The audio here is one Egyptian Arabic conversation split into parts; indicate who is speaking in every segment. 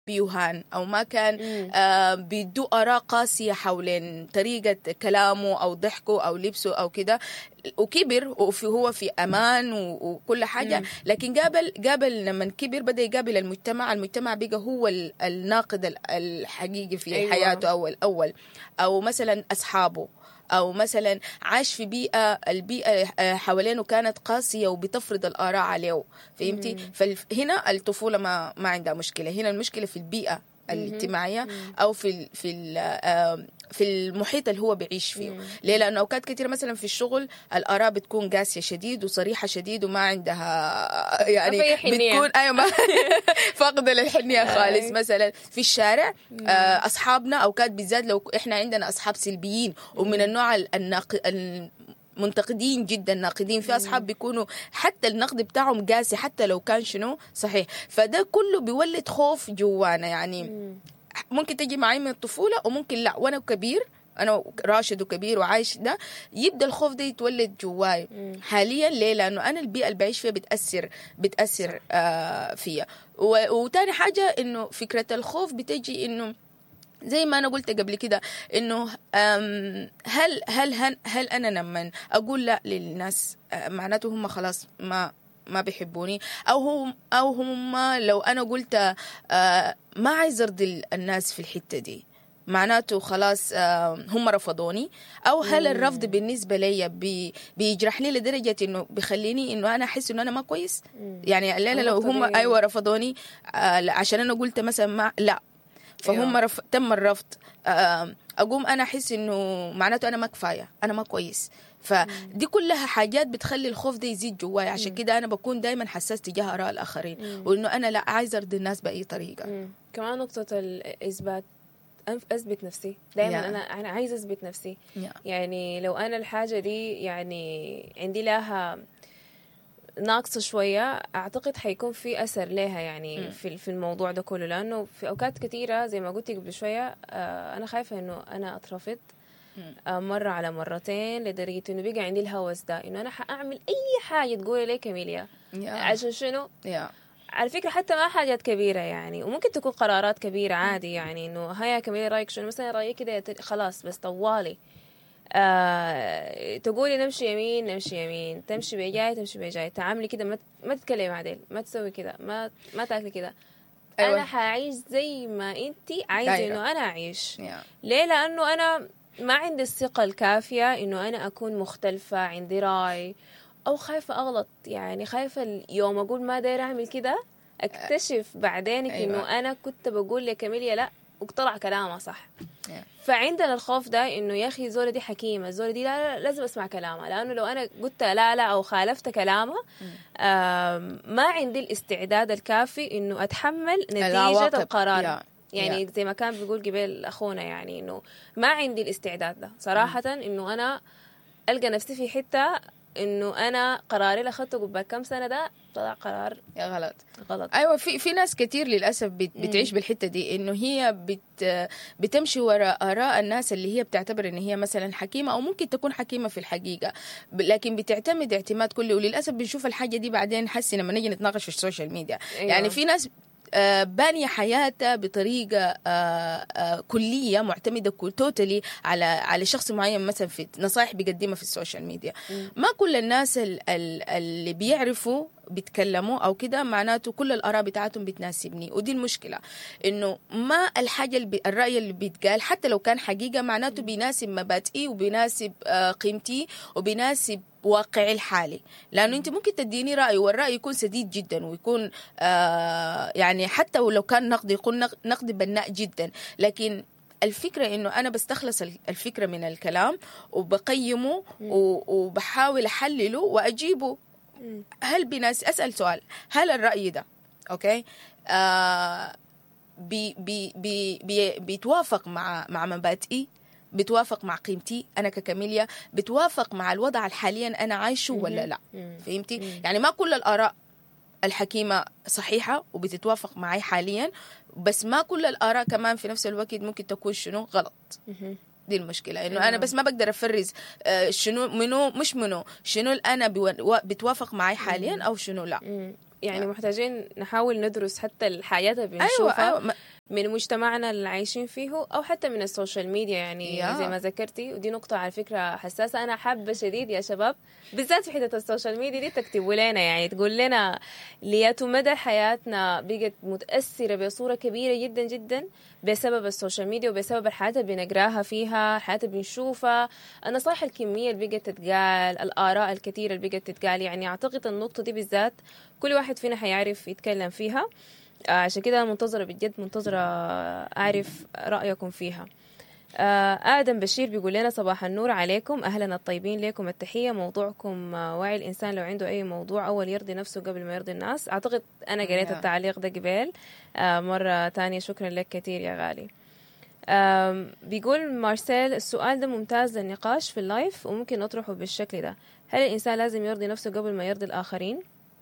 Speaker 1: بيهان او ما كان آه بيدوا اراء قاسيه حول طريقه كلامه او ضحكه او لبسه او كده وكبر وفي هو في امان و- وكل حاجه
Speaker 2: مم.
Speaker 1: لكن قابل قابل لما كبر بدا يقابل المجتمع المجتمع بقى هو ال- الناقد ال- الحقيقي في
Speaker 2: أيوة.
Speaker 1: أيوة. حياته او الاول او مثلا اصحابه او مثلا عاش في بيئه البيئه آه، حوالينه كانت قاسيه وبتفرض الاراء عليه فهمتي فهنا الطفوله ما ما عندها مشكله هنا المشكله في البيئه الاجتماعيه او في ال في ال آه، في المحيط اللي هو بيعيش فيه ليه لانه اوقات كثير مثلا في الشغل الاراء بتكون قاسيه شديد وصريحه شديد وما عندها يعني
Speaker 2: ما في حنية.
Speaker 1: بتكون ايوه ما فاقده للحنيه خالص مثلا في الشارع آه، اصحابنا اوقات بالذات لو احنا عندنا اصحاب سلبيين ومن النوع ال- الناق... منتقدين جدا ناقدين في اصحاب بيكونوا حتى النقد بتاعهم قاسي حتى لو كان شنو صحيح فده كله بيولد خوف جوانا يعني ممكن تجي معي من الطفوله وممكن لا وانا كبير انا راشد وكبير وعايش ده يبدا الخوف ده يتولد جواي حاليا ليه لانه انا البيئه اللي بعيش فيها بتاثر بتاثر آه فيا و- وتاني حاجه انه فكره الخوف بتجي انه زي ما انا قلت قبل كده انه أم، هل هل هل, هل انا لما اقول لا للناس آه، معناته هم خلاص ما ما بيحبوني او هم او هم لو انا قلت آه، ما عايز ارضي الناس في الحته دي معناته خلاص آه، هم رفضوني او هل الرفض بالنسبه لي بي بيجرحني لدرجه انه بيخليني انه انا احس انه انا ما كويس يعني الليله لو هم
Speaker 2: النقطة دي-
Speaker 1: ايوه رفضوني آه، عشان انا قلت مثلا ما لا فهم رف... تم الرفض آه، اقوم انا احس انه معناته انا ما كفايه انا ما كويس فدي كلها حاجات بتخلي الخوف ده يزيد جواي عشان كده انا بكون دائما حساس تجاه اراء الاخرين وانه انا لا عايزه ارضي الناس باي طريقه
Speaker 2: مم. كمان نقطة الإثبات أنف- أثبت نفسي دائما
Speaker 1: Yeah.
Speaker 2: أنا أنا عايزة أثبت نفسي
Speaker 1: Yeah.
Speaker 2: يعني لو أنا الحاجة دي يعني عندي لها ناقصة شوية أعتقد حيكون في أثر لها يعني في في الموضوع ده كله لأنه في أوقات كثيرة زي ما قلت قبل شوية آه، أنا خايفة إنه أنا أترفض آه، مرة على مرتين لدرجة إنه بقى عندي الهوس ده إنه أنا حأعمل أي حاجة تقولي لي كاميليا
Speaker 1: Yeah.
Speaker 2: عشان شنو؟
Speaker 1: يا
Speaker 2: على فكرة حتى ما حاجات كبيرة يعني وممكن تكون قرارات كبيرة عادي يعني انه هيا كمان رايك شنو مثلا رايك كده يت- خلاص بس طوالي آه تقولي نمشي يمين نمشي يمين تمشي بجاي تمشي بجاي تعاملي كده ما, ت- ما تتكلمي عدل ما تسوي كده ما ما تاكلي كده
Speaker 1: أيوة.
Speaker 2: انا حعيش زي ما انتي عايزه
Speaker 1: دايرة.
Speaker 2: انه انا اعيش
Speaker 1: يا
Speaker 2: ليه لانه انا ما عندي الثقة الكافية انه انا اكون مختلفة عندي راي او خايفة اغلط يعني خايفة يوم اقول ما داير اعمل كده اكتشف بعدين
Speaker 1: أيوة.
Speaker 2: انه انا كنت بقول لكاميليا لا وطلع كلامها صح
Speaker 1: Yeah.
Speaker 2: فعندنا الخوف ده انه يا اخي زوله دي حكيمه الزوله دي لا, لا لازم اسمع كلامها لانه لو انا قلت لا لا او خالفت كلامها آم، ما عندي الاستعداد الكافي انه اتحمل نتيجه
Speaker 1: العواقب.
Speaker 2: القرار
Speaker 1: يا.
Speaker 2: يعني
Speaker 1: يا.
Speaker 2: زي ما كان بيقول قبل اخونا يعني انه ما عندي الاستعداد ده صراحه انه انا القى نفسي في حته انه انا قراري اللي اخذته قبل كم سنه ده طلع قرار
Speaker 1: يا غلط
Speaker 2: غلط
Speaker 1: ايوه في في ناس كتير للاسف بت بتعيش بالحته دي انه هي بت بتمشي وراء اراء الناس اللي هي بتعتبر ان هي مثلا حكيمه او ممكن تكون حكيمه في الحقيقه ب- لكن بتعتمد اعتماد كلي وللاسف بنشوف الحاجه دي بعدين حسي لما نيجي نتناقش في السوشيال ميديا
Speaker 2: أيوة.
Speaker 1: يعني في ناس آه، بانية حياتها بطريقة آه، آه، كلية معتمدة توتالي على على شخص معين مثلا في نصائح بيقدمها في السوشيال ميديا ما كل الناس ال- ال- اللي بيعرفوا بيتكلموا او كده معناته كل الاراء بتاعتهم بتناسبني ودي المشكله انه ما الحاجه اللي بي الراي اللي بيتقال حتى لو كان حقيقه معناته بيناسب مبادئي وبيناسب آه، قيمتي وبيناسب واقعي الحالي لانه انت ممكن تديني راي والراي يكون سديد جدا ويكون آه يعني حتى ولو كان نقد يكون نق- نقد بناء جدا لكن الفكرة إنه أنا بستخلص ال- الفكرة من الكلام وبقيمه و- وبحاول أحلله وأجيبه هل بناس أسأل سؤال هل الرأي ده أوكي آه بي بي بي بي بيتوافق مع مع مبادئي بتوافق مع قيمتي انا ككاميليا بتوافق مع الوضع الحاليا انا عايشه ولا لا فهمتي يعني ما كل الاراء الحكيمه صحيحه وبتتوافق معي حاليا بس ما كل الاراء كمان في نفس الوقت ممكن تكون شنو غلط دي المشكلة انه انا بس ما بقدر افرز آه، شنو منو مش منو شنو اللي انا بيو- بتوافق معي حاليا او شنو لا
Speaker 2: مم. يعني محتاجين نحاول ندرس حتى الحاجات اللي بنشوفها
Speaker 1: ايوه ايوه ما-
Speaker 2: من مجتمعنا اللي عايشين فيه او حتى من السوشيال ميديا يعني
Speaker 1: يا.
Speaker 2: زي ما ذكرتي ودي نقطه على فكره حساسه انا حابه شديد يا شباب بالذات في حته السوشيال ميديا دي تكتبوا لنا يعني تقول لنا لياتوا مدى حياتنا بقت متاثره بصوره كبيره جدا جدا بسبب السوشيال ميديا وبسبب الحاجات اللي بنقراها فيها الحاجات اللي بنشوفها النصائح الكميه اللي بقت تتقال الاراء الكثيره اللي بقت تتقال يعني اعتقد النقطه دي بالذات كل واحد فينا حيعرف يتكلم فيها آه، عشان كده أنا منتظرة بجد منتظرة أعرف رأيكم فيها آه، آدم بشير بيقول لنا صباح النور عليكم أهلا الطيبين لكم التحية موضوعكم آه، وعي الإنسان لو عنده أي موضوع أول يرضي نفسه قبل ما يرضي الناس أعتقد أنا قريت
Speaker 1: نعم.
Speaker 2: التعليق ده قبل آه، مرة تانية شكرا لك كثير يا غالي آم، بيقول مارسيل السؤال ده ممتاز للنقاش في اللايف وممكن نطرحه بالشكل ده هل الإنسان لازم يرضي نفسه قبل ما يرضي الآخرين؟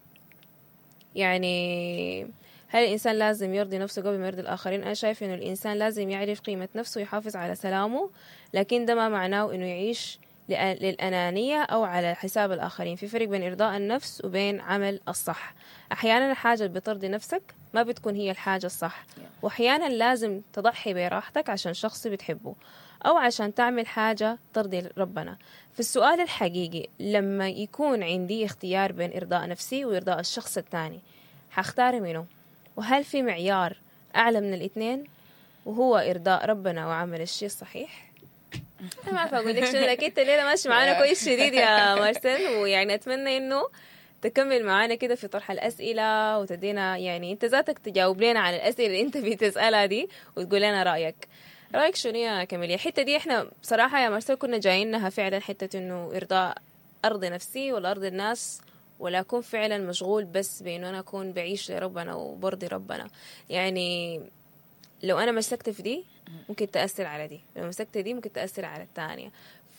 Speaker 2: يعني هل الإنسان لازم يرضي نفسه قبل ما يرضي الآخرين؟ أنا شايف إنه الإنسان لازم يعرف قيمة نفسه ويحافظ على سلامه لكن ده ما معناه إنه يعيش لأ- للأنانية أو على حساب الآخرين في فرق بين إرضاء النفس وبين عمل الصح أحيانا الحاجة اللي بترضي نفسك ما بتكون هي الحاجة الصح وأحيانا لازم تضحي براحتك عشان شخص بتحبه أو عشان تعمل حاجة ترضي ربنا في السؤال الحقيقي لما يكون عندي اختيار بين إرضاء نفسي وإرضاء الشخص الثاني حختار منه وهل في معيار أعلى من الاثنين وهو إرضاء ربنا وعمل الشيء الصحيح أنا ما أعرف أقول لك شنو لكن أنت الليلة ماشي معانا كويس شديد يا مارسيل ويعني أتمنى إنه تكمل معانا كده في طرح الأسئلة وتدينا يعني أنت ذاتك تجاوب لنا على الأسئلة اللي أنت بتسألها دي وتقول لنا رأيك رأيك شنو يا كاميليا الحتة دي إحنا بصراحة يا مارسيل كنا جايينها فعلا حتة إنه إرضاء أرضي نفسي ولا أرضي الناس ولا أكون فعلا مشغول بس بإنه أنا أكون بعيش لربنا وبرضي ربنا يعني لو أنا مسكت في دي ممكن تأثر على دي لو مسكت دي ممكن تأثر على الثانية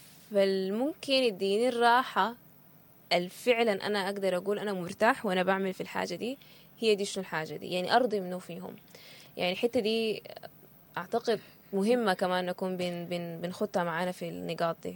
Speaker 2: فالممكن يديني الراحة الفعلا أنا أقدر أقول أنا مرتاح وأنا بعمل في الحاجة دي هي دي شنو الحاجة دي يعني أرضي منه فيهم يعني الحتة دي أعتقد مهمة كمان نكون بن بن بنخدها معانا في النقاط دي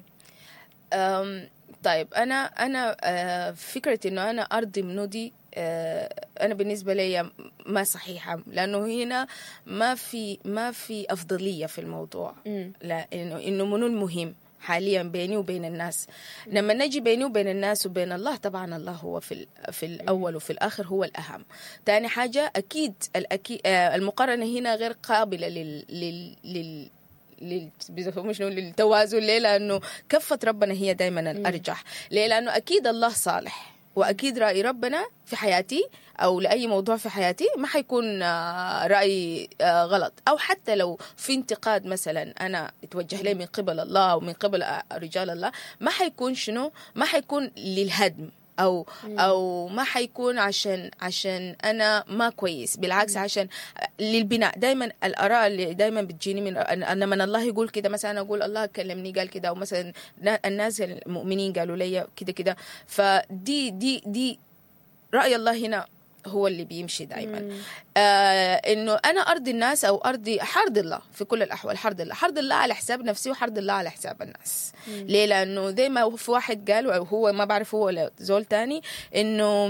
Speaker 1: أم، طيب انا انا آه، فكره انه انا ارضي منو دي آه، انا بالنسبه لي ما صحيحه لانه هنا ما في ما في افضليه في الموضوع
Speaker 2: مم.
Speaker 1: لا انه انه منو المهم حاليا بيني وبين الناس لما نجي بيني وبين الناس وبين الله طبعا الله هو في ال- في الاول وفي الاخر هو الاهم تاني حاجه اكيد الأكيد المقارنه هنا غير قابله لل لل, لل لل- بيسموه شنو للتوازن ليه لانه كفه ربنا هي دائما الارجح ليه لانه اكيد الله صالح واكيد راي ربنا في حياتي او لاي موضوع في حياتي ما حيكون آه، راي آه، غلط او حتى لو في انتقاد مثلا انا اتوجه لي من قبل الله او من قبل آه، رجال الله ما حيكون شنو ما حيكون للهدم او او ما حيكون عشان عشان انا ما كويس بالعكس عشان للبناء دائما الاراء اللي دائما بتجيني من انا من الله يقول كده مثلا أنا اقول الله كلمني قال كده او مثلا نا- الناس المؤمنين قالوا لي كده كده فدي دي دي راي الله هنا هو اللي بيمشي دائما آه انه انا ارضي الناس او ارضي حرض الله في كل الاحوال حرض الله حرض الله على حساب نفسي وحرض الله على حساب الناس ليه لانه زي ما في واحد قال او هو ما بعرف هو ولا زول تاني انه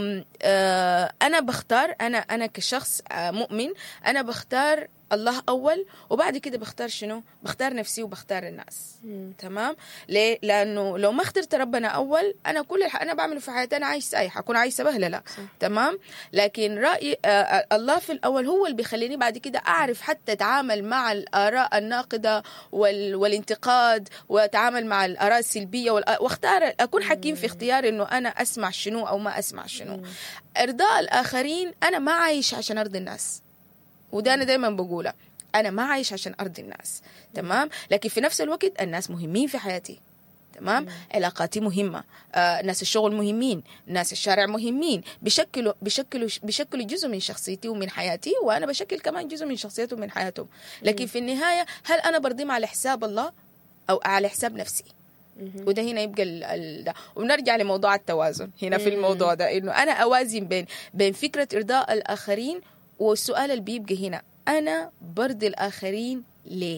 Speaker 1: آه انا بختار انا انا كشخص آه مؤمن انا بختار الله اول وبعد كده بختار شنو بختار نفسي وبختار الناس تمام ليه لانه لو ما اخترت ربنا اول انا كل الح... انا بعمله في حياتي انا عايش سايحه اكون عايشه بهلله
Speaker 2: صح.
Speaker 1: تمام لكن راي آه، آه، الله في الاول هو اللي بيخليني بعد كده اعرف حتى اتعامل مع الاراء الناقده وال... والانتقاد واتعامل مع الاراء السلبيه وال... واختار اكون حكيم في اختيار انه انا اسمع شنو او ما اسمع شنو ارضاء الاخرين انا ما عايش عشان ارضي الناس وده انا دايما بقوله انا ما عايش عشان ارضي الناس تمام لكن في نفس الوقت الناس مهمين في حياتي تمام علاقاتي مهمه آه، ناس الشغل مهمين ناس الشارع مهمين بيشكلوا بيشكلوا بيشكلوا جزء من شخصيتي ومن حياتي وانا بشكل كمان جزء من شخصيتهم ومن حياتهم لكن في النهايه هل انا برضيهم على حساب الله او على حساب نفسي وده هنا يبقى ال ال ده وبنرجع لموضوع التوازن هنا في الموضوع ده انه انا اوازن بين بين فكره ارضاء الاخرين والسؤال اللي بيبقى هنا انا برضي الاخرين ليه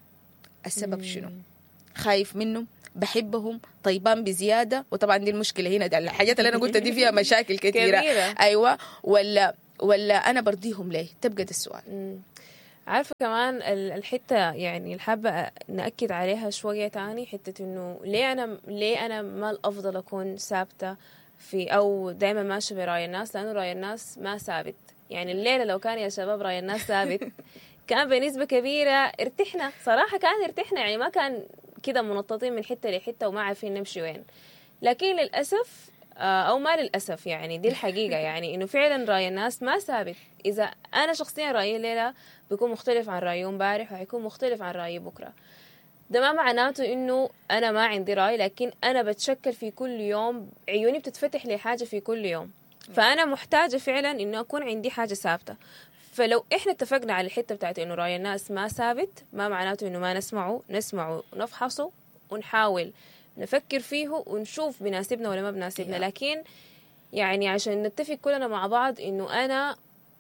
Speaker 1: السبب شنو خايف منهم بحبهم طيبان بزياده وطبعا دي المشكله هنا ده الحاجات اللي انا قلت دي فيها مشاكل كثيره
Speaker 2: كبيرة.
Speaker 1: ايوه ولا ولا انا برضيهم ليه تبقى ده السؤال
Speaker 2: مم. عارفة كمان ال- الحتة يعني اللي حابة نأكد عليها شوية تاني حتة إنه ليه أنا ليه أنا ما الأفضل أكون ثابتة في أو دايما ماشية برأي الناس لأنه رأي الناس ما ثابت يعني الليلة لو كان يا شباب رأي الناس ثابت كان بنسبة كبيرة ارتحنا صراحة كان ارتحنا يعني ما كان كده منططين من حتة لحتة وما عارفين نمشي وين لكن للأسف آه، أو ما للأسف يعني دي الحقيقة يعني إنه فعلا رأي الناس ما ثابت إذا أنا شخصيا رأيي الليلة بيكون مختلف عن رأيي امبارح وحيكون مختلف عن رأيي بكرة ده ما معناته إنه أنا ما عندي رأي لكن أنا بتشكل في كل يوم عيوني بتتفتح لحاجة في كل يوم فأنا محتاجة فعلا إنه أكون عندي حاجة ثابتة فلو احنا اتفقنا على الحته بتاعت انه راي الناس ما ثابت ما معناته انه ما نسمعه نسمعه ونفحصه ونحاول نفكر فيه ونشوف بناسبنا ولا ما بناسبنا
Speaker 1: Yeah.
Speaker 2: لكن يعني عشان نتفق كلنا مع بعض انه انا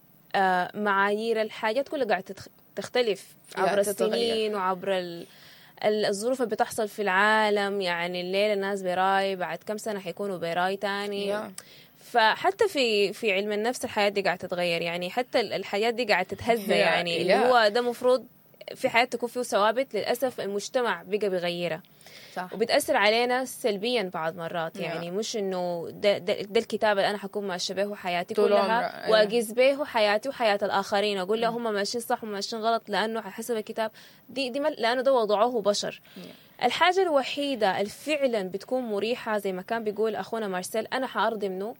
Speaker 2: آه معايير الحاجات كلها قاعده تتخ- تختلف
Speaker 1: Yeah,
Speaker 2: عبر
Speaker 1: تتغير.
Speaker 2: السنين وعبر ال... ال- الظروف اللي بتحصل في العالم يعني الليلة الناس براي بعد كم سنة حيكونوا براي تاني
Speaker 1: Yeah.
Speaker 2: فحتى في في علم النفس الحياة دي قاعدة تتغير يعني حتى ال- الحياة دي قاعدة تتهزى
Speaker 1: Yeah,
Speaker 2: يعني اللي
Speaker 1: yeah.
Speaker 2: هو ده مفروض في حياة تكون فيه ثوابت للأسف المجتمع بقى بيغيرها
Speaker 1: صح
Speaker 2: وبتأثر علينا سلبيا بعض مرات
Speaker 1: Yeah.
Speaker 2: يعني مش إنه ده, ده, ده الكتاب اللي أنا حكون ماشية به حياتي
Speaker 1: طول
Speaker 2: كلها
Speaker 1: عمرك، أيوة.
Speaker 2: وأقيس به حياتي وحياة الآخرين أقول لا هم ماشيين صح وماشيين غلط لأنه على حسب الكتاب دي دي ما- لأنه ده وضعوه بشر الحاجة الوحيدة اللي فعلا بتكون مريحة زي ما كان بيقول أخونا مارسيل أنا حأرضي منه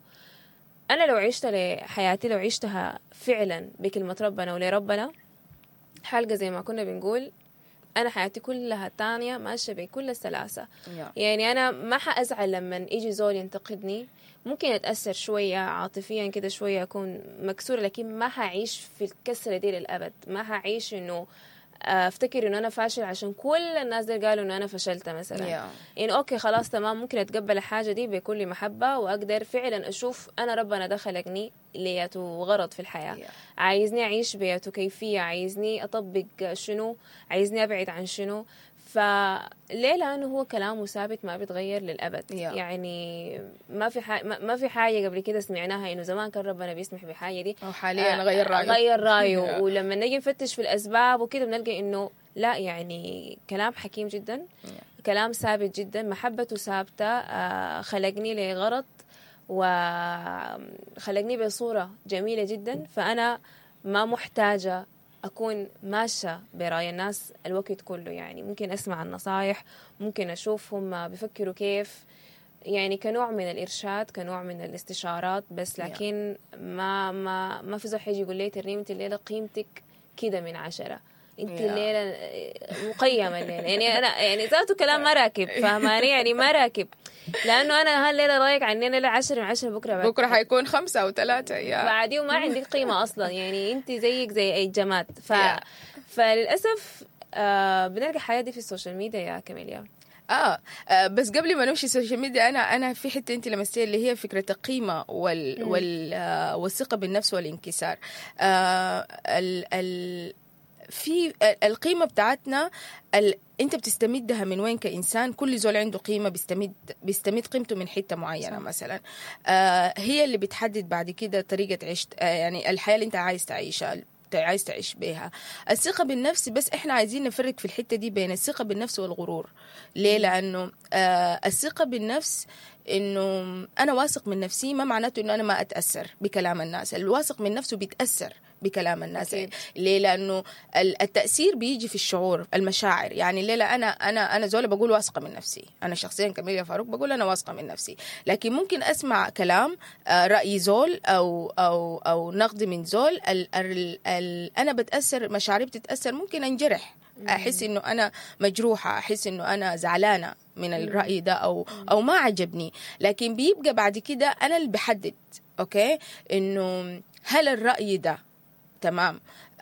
Speaker 2: أنا لو عشت لحياتي لو عشتها فعلا بكلمة ربنا ولربنا حلقة زي ما كنا بنقول أنا حياتي كلها تانية ماشية بكل السلاسة
Speaker 1: Yeah.
Speaker 2: يعني أنا ما حأزعل لما يجي زول ينتقدني ممكن أتأثر شوية عاطفيا كده شوية أكون مكسورة لكن ما حعيش في الكسرة دي للأبد ما حعيش إنه افتكر انه انا فاشل عشان كل الناس دي قالوا انه انا فشلت مثلا
Speaker 1: Yeah.
Speaker 2: يعني اوكي خلاص تمام ممكن اتقبل الحاجه دي بكل محبه واقدر فعلا اشوف انا ربنا ده خلقني ليته غرض في الحياه
Speaker 1: Yeah.
Speaker 2: عايزني اعيش بيته كيفيه عايزني اطبق شنو عايزني ابعد عن شنو فليه لانه هو كلامه ثابت ما بيتغير للابد
Speaker 1: Yeah.
Speaker 2: يعني ما في حاجة ما في حاجه قبل كده سمعناها انه زمان كان ربنا بيسمح بحاجه دي
Speaker 1: أو حاليا غير رأيه
Speaker 2: غير رايه
Speaker 1: Yeah.
Speaker 2: ولما نجي نفتش في الاسباب وكده بنلقى انه لا يعني كلام حكيم جدا كلام ثابت جدا محبته ثابته آه، خلقني لغرض وخلقني بصوره جميله جدا فانا ما محتاجه اكون ماشيه براي الناس الوقت كله يعني ممكن اسمع النصايح ممكن اشوف هم بيفكروا كيف يعني كنوع من الارشاد كنوع من الاستشارات بس لكن ما ما ما في زول حيجي يقول لي ترنيم انت الليله قيمتك كده من عشرة انت
Speaker 1: Yeah.
Speaker 2: الليله مقيمه الليله يعني انا يعني ذاته كلام ما راكب فاهماني يعني ما راكب لانه انا هالليله رايك عني انا 10 من 10 بكره بعد
Speaker 1: بكرة حيكون خمسة أو ثلاثة يا
Speaker 2: بعديه وما عندك قيمة أصلا يعني أنت زيك زي أي جماد ف...
Speaker 1: Yeah.
Speaker 2: فللأسف آه بنلقى الحياة دي في السوشيال ميديا يا كاميليا
Speaker 1: آه. اه بس قبل ما نمشي السوشيال ميديا انا انا في حته انت لمستيها اللي هي فكره القيمه وال, وال آه والثقه بالنفس والانكسار آه ال ال في القيمه بتاعتنا ال انت بتستمدها من وين كانسان كل زول عنده قيمه بيستمد بيستمد قيمته من حته معينه
Speaker 2: صح.
Speaker 1: مثلا آه هي اللي بتحدد بعد كده طريقه عيش آه يعني الحياه اللي انت عايز تعيشها عايز تعيش بيها الثقة بالنفس بس احنا عايزين نفرق في الحتة دي بين الثقة بالنفس والغرور ليه لأنه آه الثقة بالنفس انه انا واثق من نفسي ما معناته انه انا ما اتاثر بكلام الناس الواثق من نفسه بيتاثر بكلام الناس
Speaker 2: أكيد.
Speaker 1: ليه لانه ال- التاثير بيجي في الشعور المشاعر يعني ليه لا انا انا انا زوله بقول واثقه من نفسي انا شخصيا كميليا فاروق بقول انا واثقه من نفسي لكن ممكن اسمع كلام آه، راي زول او او او نقد من زول ال ال ال انا بتاثر مشاعري بتتاثر ممكن انجرح احس انه انا مجروحه احس انه انا زعلانه من الراي ده او او ما عجبني لكن بيبقى بعد كده انا اللي بحدد اوكي انه هل الراي ده تمام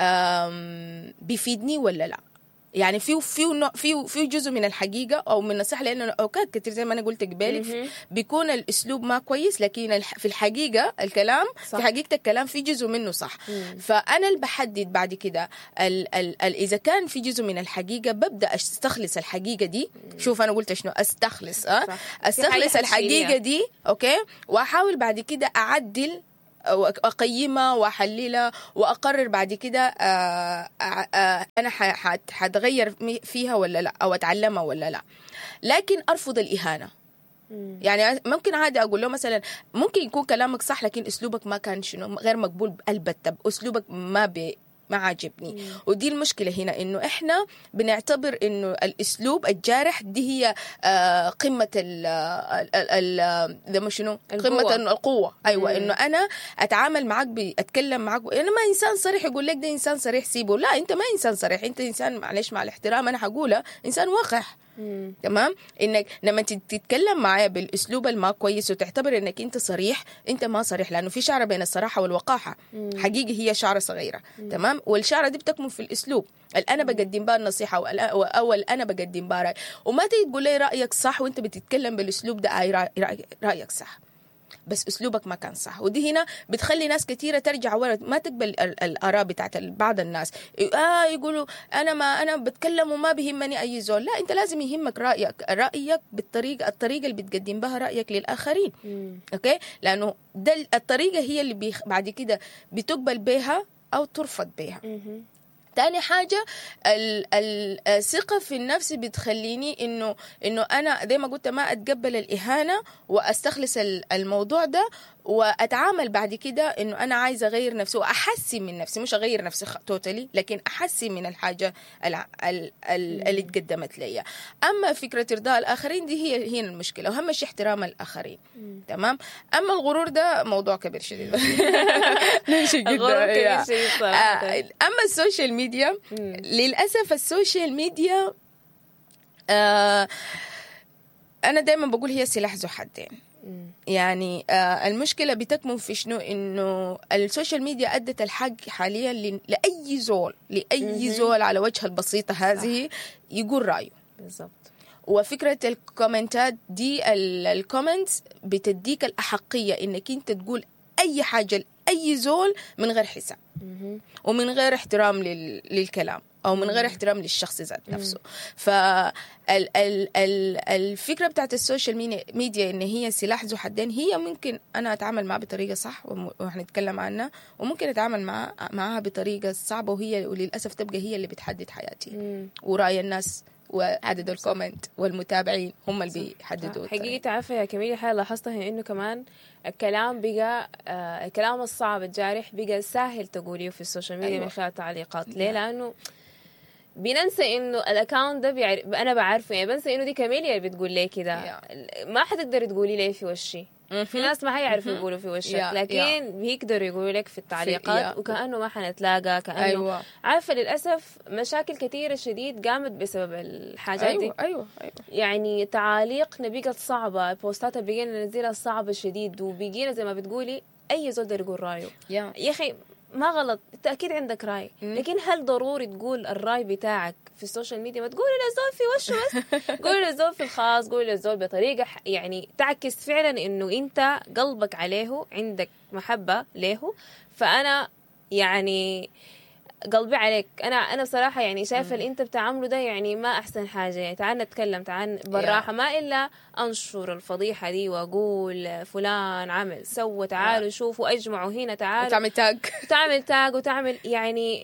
Speaker 1: أم، بيفيدني ولا لا يعني في في نوع في في جزء من الحقيقه او من الصح لانه اوقات كتير زي ما انا قلت قبالك
Speaker 2: مهم.
Speaker 1: بيكون الاسلوب ما كويس لكن الح- في الحقيقه الكلام
Speaker 2: صح.
Speaker 1: في حقيقه الكلام في جزء منه صح
Speaker 2: مم.
Speaker 1: فانا اللي بحدد بعد كده ال ال ال اذا كان في جزء من الحقيقه ببدا استخلص الحقيقه دي شوف انا قلت شنو استخلص اه
Speaker 2: صح. في حاجة
Speaker 1: استخلص الحقيقه
Speaker 2: حتشيليها.
Speaker 1: دي اوكي واحاول بعد كده اعدل واقيمها واحللها واقرر بعد كده آه، آه، آه، انا ح- حت- حتغير مي- فيها ولا لا او اتعلمها ولا لا لكن ارفض الاهانه
Speaker 2: مم.
Speaker 1: يعني ممكن عادي اقول له مثلا ممكن يكون كلامك صح لكن اسلوبك ما كان شنو غير مقبول البتة اسلوبك ما بي ما عاجبني ودي المشكلة هنا إنه إحنا بنعتبر إنه الأسلوب الجارح دي هي آه، قمة ال ال ال زي ما شنو
Speaker 2: القوة.
Speaker 1: قمة القوة أيوة
Speaker 2: مم.
Speaker 1: إنه أنا أتعامل معك بأتكلم معك ب- أنا ما إنسان صريح يقول لك ده إنسان صريح سيبه لا أنت ما إنسان صريح أنت إنسان معلش مع الاحترام أنا حقولها إنسان وقح
Speaker 2: مم.
Speaker 1: تمام انك لما تت- تتكلم معايا بالاسلوب الما كويس وتعتبر انك انت صريح انت ما صريح لانه في شعره بين الصراحه والوقاحه حقيقي هي شعره صغيره تمام والشعره دي بتكمن في الاسلوب الانا بقدم بها النصيحه والأ- او الانا بقدم بها راي وما تيجي تقول لي رايك صح وانت بتتكلم بالاسلوب ده اي رأي- رأي- رايك صح بس اسلوبك ما كان صح ودي هنا بتخلي ناس كثيره ترجع ورا ما تقبل ال- الاراء بتاعت ال- بعض الناس اه يقولوا انا ما انا بتكلم وما بيهمني اي زول لا انت لازم يهمك رايك رايك بالطريقه الطريقه اللي بتقدم بها رايك للاخرين
Speaker 2: مم.
Speaker 1: اوكي لانه ده ال- الطريقه هي اللي بيخ... بعد كده بتقبل بها او ترفض بها
Speaker 2: مهم.
Speaker 1: تاني حاجة ال- ال- الثقة في النفس بتخليني انه انه انا زي ما قلت ما اتقبل الاهانة واستخلص ال- الموضوع ده واتعامل بعد كده انه انا عايزة اغير نفسي واحسن من نفسي مش اغير نفسي توتالي لكن احسن من الحاجة ال- ال- ال- اللي تقدمت لي اما فكرة ارضاء الاخرين دي هي هي المشكلة واهم شيء احترام الاخرين تمام اما الغرور ده موضوع كبير شديد نمشي جدا
Speaker 2: الغرور كبير
Speaker 1: يا.
Speaker 2: شديد صراحة.
Speaker 1: آه، اما السوشيال ميديا للاسف السوشيال ميديا آه انا دائما بقول هي سلاح ذو حدين
Speaker 2: مم.
Speaker 1: يعني آه المشكله بتكمن في شنو انه السوشيال ميديا ادت الحق حاليا ل- لاي زول لاي زول على وجه البسيطه هذه يقول رايه
Speaker 2: بالضبط
Speaker 1: وفكرة الكومنتات دي ال- الكومنتس بتديك الأحقية إنك أنت تقول أي حاجة لأي زول من غير حساب
Speaker 2: مهم.
Speaker 1: ومن غير احترام لل... للكلام او من غير احترام للشخص ذات نفسه فالفكره بتاعت السوشيال ميني- ميديا ان هي سلاح ذو حدين هي ممكن انا اتعامل معها بطريقه صح وم- وهنتكلم عنها وممكن اتعامل مع معها بطريقه صعبه وهي وللاسف تبقى هي اللي بتحدد حياتي
Speaker 2: مم.
Speaker 1: وراي الناس وعدد الكومنت والمتابعين هم اللي بيحددوا الطريقة.
Speaker 2: حقيقة عارفة يا كميلة حاجة لاحظتها هي انه كمان الكلام بقى آه الكلام الصعب الجارح بقى سهل تقوليه في السوشيال ميديا
Speaker 1: أيوة.
Speaker 2: من خلال التعليقات ليه لانه بننسى انه الاكونت ده بيعرف انا بعرفه يعني بنسى انه دي كاميليا اللي بتقول لي كده ما حتقدر تقولي لي في وشي في ناس ما حيعرفوا يقولوا في وشك
Speaker 1: يا-
Speaker 2: لكن
Speaker 1: يا.
Speaker 2: بيقدروا يقولوا لك في التعليقات
Speaker 1: يا.
Speaker 2: وكانه ما حنتلاقى كانه
Speaker 1: أيوة.
Speaker 2: عارفه للاسف مشاكل كثيره شديد قامت بسبب الحاجات دي
Speaker 1: ايوه ايوه ايوه
Speaker 2: يعني تعاليقنا بقت صعبة البوستات اللي بقينا ننزلها صعبة شديد وبقينا زي ما بتقولي أي زول يقدر يقول رأيه
Speaker 1: يا
Speaker 2: يا أخي ما غلط أنت أكيد عندك رأي لكن هل ضروري تقول الرأي بتاعك في السوشيال ميديا ما تقول للزول في وشه بس قول للزول في الخاص قول للزول بطريقة ح- يعني تعكس فعلا إنه أنت قلبك عليه عندك محبة له فأنا يعني قلبي عليك انا انا بصراحه يعني شايفه اللي انت بتعمله ده يعني ما احسن حاجه يعني تعال نتكلم تعال بالراحه ما الا انشر الفضيحه دي واقول فلان عمل سوى تعالوا شوفوا اجمعوا هنا تعالوا
Speaker 1: تعمل تاج
Speaker 2: تعمل تاج وتعمل يعني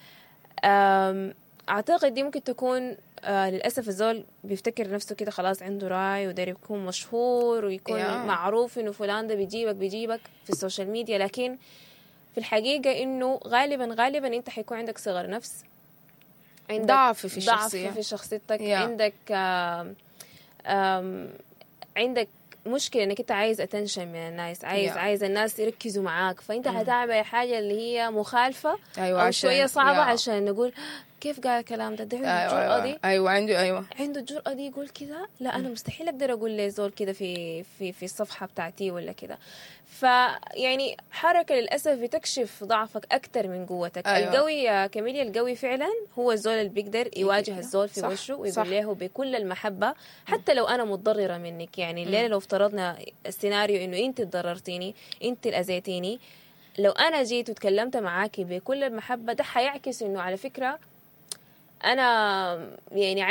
Speaker 2: أم، اعتقد دي ممكن تكون آه للاسف الزول بيفتكر نفسه كده خلاص عنده راي وداير يكون مشهور ويكون
Speaker 1: يا.
Speaker 2: معروف انه فلان ده بيجيبك بيجيبك في السوشيال ميديا لكن في الحقيقه انه غالبا غالبا انت حيكون عندك صغر نفس عندك
Speaker 1: ضعف في
Speaker 2: ضعف
Speaker 1: الشخصية.
Speaker 2: في شخصيتك
Speaker 1: يا.
Speaker 2: عندك آم آم عندك مشكلة انك انت عايز اتنشن من الناس عايز
Speaker 1: يا.
Speaker 2: عايز الناس يركزوا معاك فانت هتعمل الحاجة اللي هي مخالفة
Speaker 1: ايوه
Speaker 2: او
Speaker 1: عشان-
Speaker 2: شوية صعبة
Speaker 1: يا.
Speaker 2: عشان نقول كيف قال الكلام ده ده عنده
Speaker 1: ايوه
Speaker 2: الجرأة
Speaker 1: ايوه
Speaker 2: دي
Speaker 1: ايوه عنده ايوه
Speaker 2: عنده الجرأة دي يقول كده لا أنا مستحيل أقدر أقول لزول كده في في في الصفحة بتاعتي ولا كده فيعني حركة للأسف بتكشف ضعفك أكتر من قوتك
Speaker 1: أيوة.
Speaker 2: القوي يا كاميليا القوي فعلا هو الزول اللي بيقدر يواجه الزول في
Speaker 1: صح،
Speaker 2: وشه
Speaker 1: صح.
Speaker 2: ويقول له بكل المحبة حتى لو أنا متضررة منك يعني الليلة لو افترضنا السيناريو إنه أنت تضررتيني أنت اللي أذيتيني لو أنا جيت وتكلمت معاكي بكل المحبة ده حيعكس إنه على فكرة انا يعني عايزه